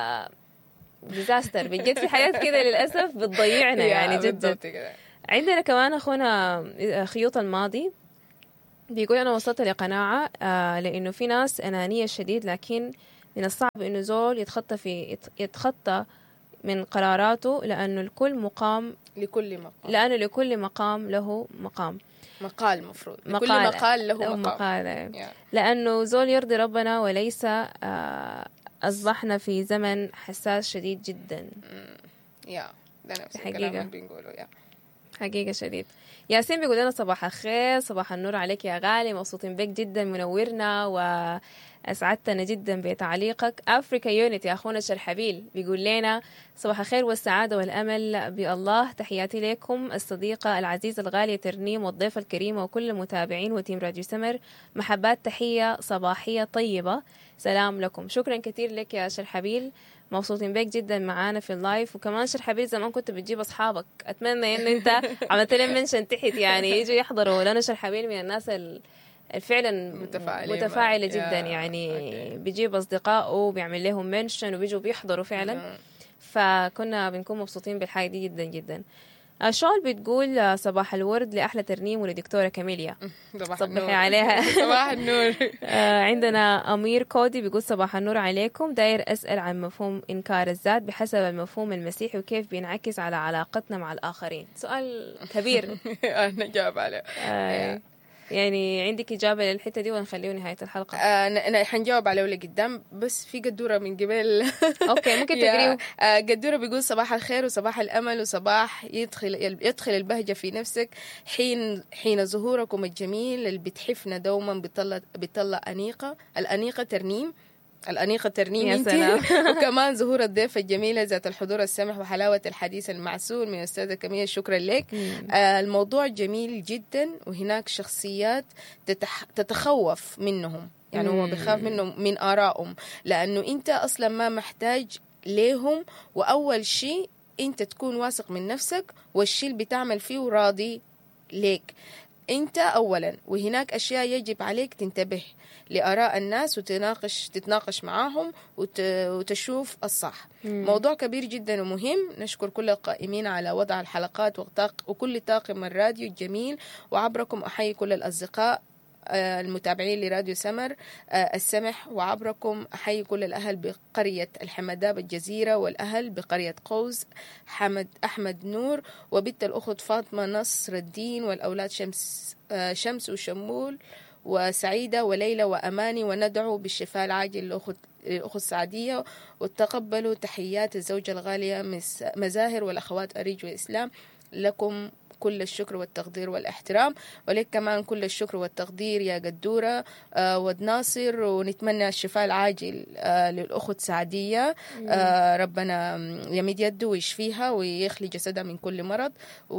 Speaker 2: ديزاستر بجد في حاجات كده للاسف بتضيعنا يعني جدا
Speaker 1: بالضبط كده.
Speaker 2: عندنا كمان اخونا خيوط الماضي بيقول انا وصلت لقناعه آه لانه في ناس انانيه شديد لكن من الصعب انه زول يتخطى في يت- يتخطى من قراراته لانه الكل مقام
Speaker 1: لكل مقام
Speaker 2: لانه لكل مقام له مقام
Speaker 1: مقال مفروض لكل
Speaker 2: مقال.
Speaker 1: مقال له
Speaker 2: له
Speaker 1: مقام
Speaker 2: مقال
Speaker 1: يا.
Speaker 2: لأنه زول يرضي ربنا وليس آه، أصبحنا في زمن حساس شديد جدا
Speaker 1: يا ده نفس
Speaker 2: حقيقة.
Speaker 1: الكلام اللي بنقوله يا
Speaker 2: حقيقة شديد ياسين بيقول لنا صباح الخير صباح النور عليك يا غالي مبسوطين بك جدا منورنا وأسعدتنا جدا بتعليقك أفريكا يونت يا أخونا شرحبيل بيقول لنا صباح الخير والسعادة والأمل بالله تحياتي لكم الصديقة العزيزة الغالية ترنيم والضيفة الكريمة وكل المتابعين وتيم راديو سمر محبات تحية صباحية طيبة سلام لكم شكرا كثير لك يا شرحبيل مبسوطين بيك جدا معانا في اللايف وكمان شرحبيل زمان كنت بتجيب اصحابك اتمنى ان انت عملت لهم منشن تحت يعني يجوا يحضروا لانه شرحبيل من الناس ال- فعلا
Speaker 1: متفاعلين
Speaker 2: متفاعله
Speaker 1: معك.
Speaker 2: جدا
Speaker 1: يا،
Speaker 2: يعني
Speaker 1: أوكي.
Speaker 2: بيجيب اصدقائه وبيعمل لهم منشن وبيجوا بيحضروا فعلا
Speaker 1: مم.
Speaker 2: فكنا بنكون مبسوطين بالحاجه دي جدا جدا آه، شول بتقول آه، صباح الورد لاحلى ترنيم ولدكتوره كاميليا
Speaker 1: صباح
Speaker 2: صبحي
Speaker 1: النور
Speaker 2: عليها.
Speaker 1: صباح النور
Speaker 2: آه، عندنا أمير كودي بيقول صباح النور عليكم داير أسأل عن مفهوم إنكار الذات بحسب المفهوم المسيحي وكيف بينعكس على علاقتنا مع الآخرين سؤال كبير
Speaker 1: نجاوب عليه
Speaker 2: آه، يعني عندك إجابة للحتة دي ونخليه نهاية الحلقة
Speaker 1: آه، ن- ن- حنجاوب عليه لقدام بس في قدوره من قبل
Speaker 2: أوكي ممكن
Speaker 1: يا،
Speaker 2: تقريه
Speaker 1: آه، قدوره بيقول صباح الخير وصباح الامل وصباح يدخل يدخل البهجه في نفسك حين حين ظهوركم الجميل اللي بتحفنا دوما بيطلع بيطلع انيقه الانيقه ترنيم الأنيقة ترنيم
Speaker 2: يا
Speaker 1: انت
Speaker 2: سلام.
Speaker 1: وكمان ظهور الضيفة الجميلة ذات الحضور السمح وحلاوة الحديث المعسول من أستاذة كمية شكرا لك آه، الموضوع جميل جدا وهناك شخصيات تتح... تتخوف منهم يعني هو
Speaker 2: مم.
Speaker 1: بيخاف منهم من آرائهم لأنه أنت أصلا ما محتاج ليهم وأول شيء أنت تكون واثق من نفسك والشيء اللي بتعمل فيه راضي ليك أنت أولا وهناك أشياء يجب عليك تنتبه لآراء الناس وتناقش تتناقش معاهم وت... وتشوف الصح موضوع كبير جدا ومهم نشكر كل القائمين على وضع الحلقات وطاق وكل طاقم الراديو الجميل وعبركم أحيي كل الأصدقاء آه، المتابعين لراديو سمر آه، السمح وعبركم أحيي كل الأهل بقرية الحمداء بالجزيرة والأهل بقرية قوس حمد أحمد نور وبنت الأخت فاطمة نصر الدين والأولاد شمس آه، شمس وشمول وسعيدة وليلى وأماني وندعو بالشفاء العاجل لأخت الأخت سعدية وتقبلوا تحيات الزوجة الغالية مس- مزاهر والأخوات أريج وإسلام لكم كل الشكر والتقدير والاحترام ولك كمان كل الشكر والتقدير يا قدورة آه ود ناصر ونتمنى الشفاء العاجل آه للأخت سعدية آه ربنا يمد يده ويشفيها ويخلي جسدها من كل مرض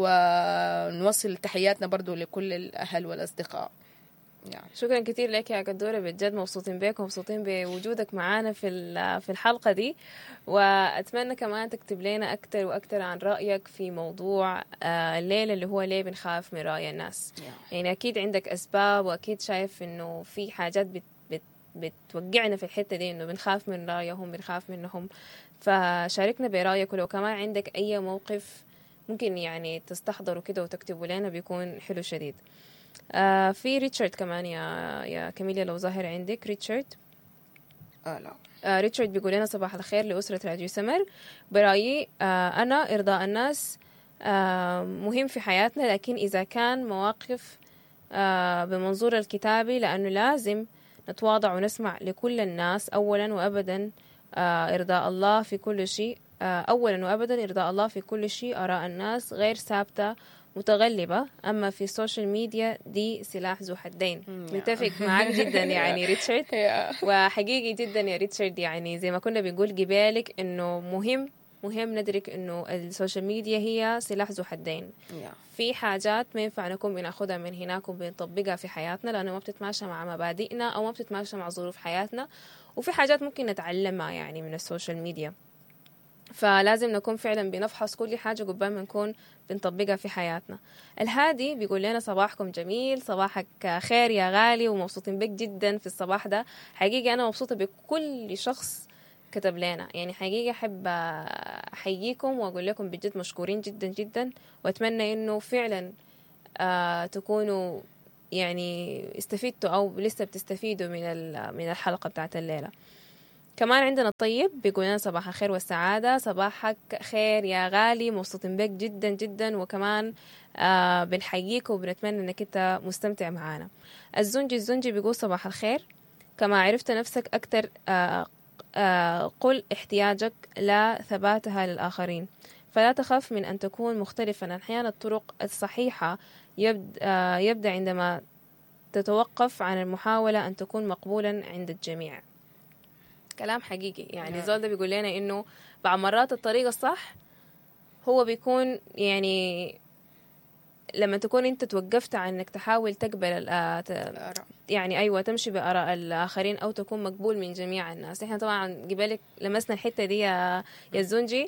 Speaker 1: ونوصل تحياتنا برضو لكل الأهل والأصدقاء يعني.
Speaker 2: شكرا كثير لك يا قدورة بجد مبسوطين بك ومبسوطين بوجودك معانا في ال- في الحلقة دي وأتمنى كمان تكتب لنا أكتر وأكتر عن رأيك في موضوع آه، الليلة اللي هو ليه بنخاف من رأي الناس يعني أكيد عندك أسباب وأكيد شايف إنه في حاجات بت بت بتوقعنا في الحتة دي إنه بنخاف من رأيهم بنخاف منهم فشاركنا برأيك ولو كمان عندك أي موقف ممكن يعني تستحضره كده وتكتبه لنا بيكون حلو شديد آه في ريتشارد كمان يا يا كاميليا لو ظاهر عندك ريتشارد
Speaker 1: آه لا
Speaker 2: آه ريتشارد بيقول لنا صباح الخير لأسرة راديو سمر برأيي آه أنا إرضاء الناس آه مهم في حياتنا لكن إذا كان مواقف آه بمنظور الكتابي لأنه لازم نتواضع ونسمع لكل الناس أولا وأبدا آه إرضاء الله في كل شيء آه أولا وأبدا إرضاء الله في كل شيء آراء الناس غير ثابتة متغلبة أما في السوشيال ميديا دي سلاح ذو حدين
Speaker 1: مم.
Speaker 2: متفق معك جدا يعني ريتشارد
Speaker 1: يا.
Speaker 2: وحقيقي جدا يا ريتشارد يعني زي ما كنا بنقول قبالك انه مهم مهم ندرك انه السوشيال ميديا هي سلاح ذو حدين
Speaker 1: يا.
Speaker 2: في حاجات ما ينفع نكون بناخدها من هناك وبنطبقها في حياتنا لانه ما بتتماشى مع مبادئنا او ما بتتماشى مع ظروف حياتنا وفي حاجات ممكن نتعلمها يعني من السوشيال ميديا فلازم نكون فعلا بنفحص كل حاجة قبل ما نكون بنطبقها في حياتنا الهادي بيقول لنا صباحكم جميل صباحك خير يا غالي ومبسوطين بك جدا في الصباح ده حقيقة أنا مبسوطة بكل شخص كتب لنا يعني حقيقة أحب أحييكم وأقول لكم بجد مشكورين جدا جدا وأتمنى إنه فعلا آه تكونوا يعني استفدتوا أو لسه بتستفيدوا من من الحلقة بتاعت الليلة كمان عندنا الطيب بيقول لنا صباح الخير والسعادة صباحك خير يا غالي مبسوطين بك جدا جدا وكمان آه بنحييك وبنتمنى انك انت مستمتع معانا الزنجي الزنجي بيقول صباح الخير كما عرفت نفسك أكثر آه آه قل احتياجك لا ثباتها للآخرين فلا تخف من أن تكون مختلفا أحيانا الطرق الصحيحة يبدأ, آه يبدأ عندما تتوقف عن المحاولة أن تكون مقبولا عند الجميع كلام حقيقي يعني
Speaker 1: نعم.
Speaker 2: زول ده بيقول لنا انه بعض مرات الطريقة الصح هو بيكون يعني لما تكون انت توقفت عن انك تحاول تقبل الآ- ت-
Speaker 1: الآراء.
Speaker 2: يعني ايوه تمشي باراء الاخرين او تكون مقبول من جميع الناس احنا طبعا قبلك لمسنا الحته دي يا يا الزنجي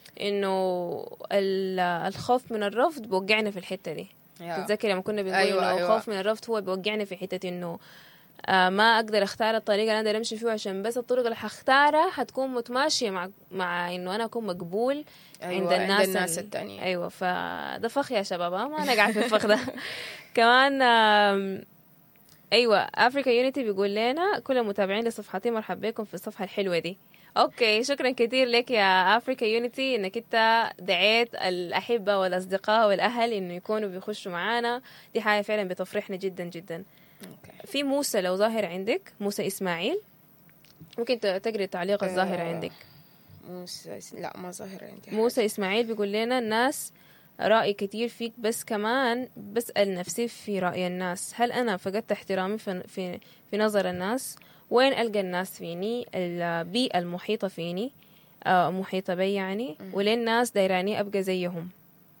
Speaker 2: انه ال- الخوف من الرفض بوقعنا في الحته دي
Speaker 1: يا.
Speaker 2: تتذكر لما كنا بنقول
Speaker 1: أيوة،
Speaker 2: انه
Speaker 1: أيوة.
Speaker 2: الخوف من الرفض هو بيوقعنا في حته انه آه ما اقدر اختار الطريقه اللي انا اقدر امشي فيها عشان بس الطرق اللي حختارها حتكون متماشيه مع مع انه انا اكون مقبول
Speaker 1: أيوة،
Speaker 2: عند الناس,
Speaker 1: عند الناس
Speaker 2: ال-
Speaker 1: التانية
Speaker 2: ايوه فده فخ يا شباب آه، ما نقع في الفخ ده كمان آم، ايوه افريكا يونيتي بيقول لنا كل المتابعين لصفحتي مرحبا بكم في الصفحه الحلوه دي اوكي شكرا كثير لك يا افريكا يونيتي انك انت دعيت الاحبه والاصدقاء والاهل انه يكونوا بيخشوا معانا دي حاجه فعلا بتفرحنا جدا جدا
Speaker 1: أوكي.
Speaker 2: في موسى لو ظاهر عندك موسى اسماعيل ممكن ت- تقري التعليق الظاهر
Speaker 1: آه،
Speaker 2: عندك
Speaker 1: موسى لا ما ظاهر عندي
Speaker 2: موسى اسماعيل بيقول لنا الناس رأي كتير فيك بس كمان بسأل نفسي في رأي الناس هل أنا فقدت احترامي في, في, في نظر الناس وين ألقى الناس فيني البيئة المحيطة فيني آه محيطة بي يعني وليه الناس دايراني أبقى زيهم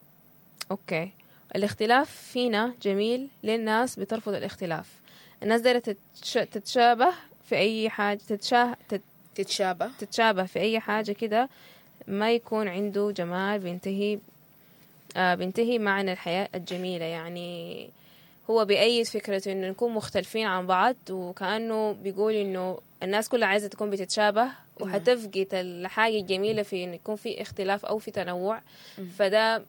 Speaker 2: أوكي الاختلاف فينا جميل ليه الناس بترفض الاختلاف الناس دايرة تتش... تتشابه في أي حاجة تتشاه... تت...
Speaker 1: تتشابه
Speaker 2: تتشابه في أي حاجة كده ما يكون عنده جمال بينتهي آه بينتهي معنا الحياة الجميلة يعني هو بأيد فكرة إنه نكون مختلفين عن بعض وكأنه بيقول إنه الناس كلها عايزة تكون بتتشابه وحتفقد الحاجة الجميلة في إنه يكون في اختلاف أو في تنوع فده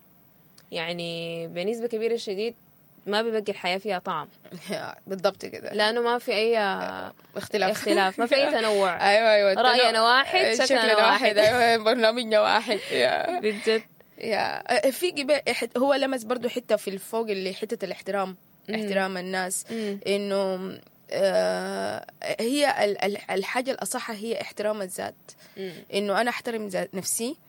Speaker 2: يعني بنسبة كبيرة شديد ما بيبقي الحياة فيها طعم
Speaker 1: بالضبط كده
Speaker 2: لأنه ما في أي
Speaker 1: اختلاف
Speaker 2: اختلاف ما في أي تنوع
Speaker 1: ايوه ايوه
Speaker 2: رأينا واحد شكلنا
Speaker 1: شكلنا
Speaker 2: واحد.
Speaker 1: واحد ايوه برنامجنا واحد يا
Speaker 2: بجد
Speaker 1: يا في جبال هو لمس برضو حته في الفوق اللي حته الاحترام احترام الناس
Speaker 2: مم.
Speaker 1: انه آه هي ال- ال- الحاجه الاصح هي احترام الذات
Speaker 2: مم.
Speaker 1: انه انا احترم ذات نفسي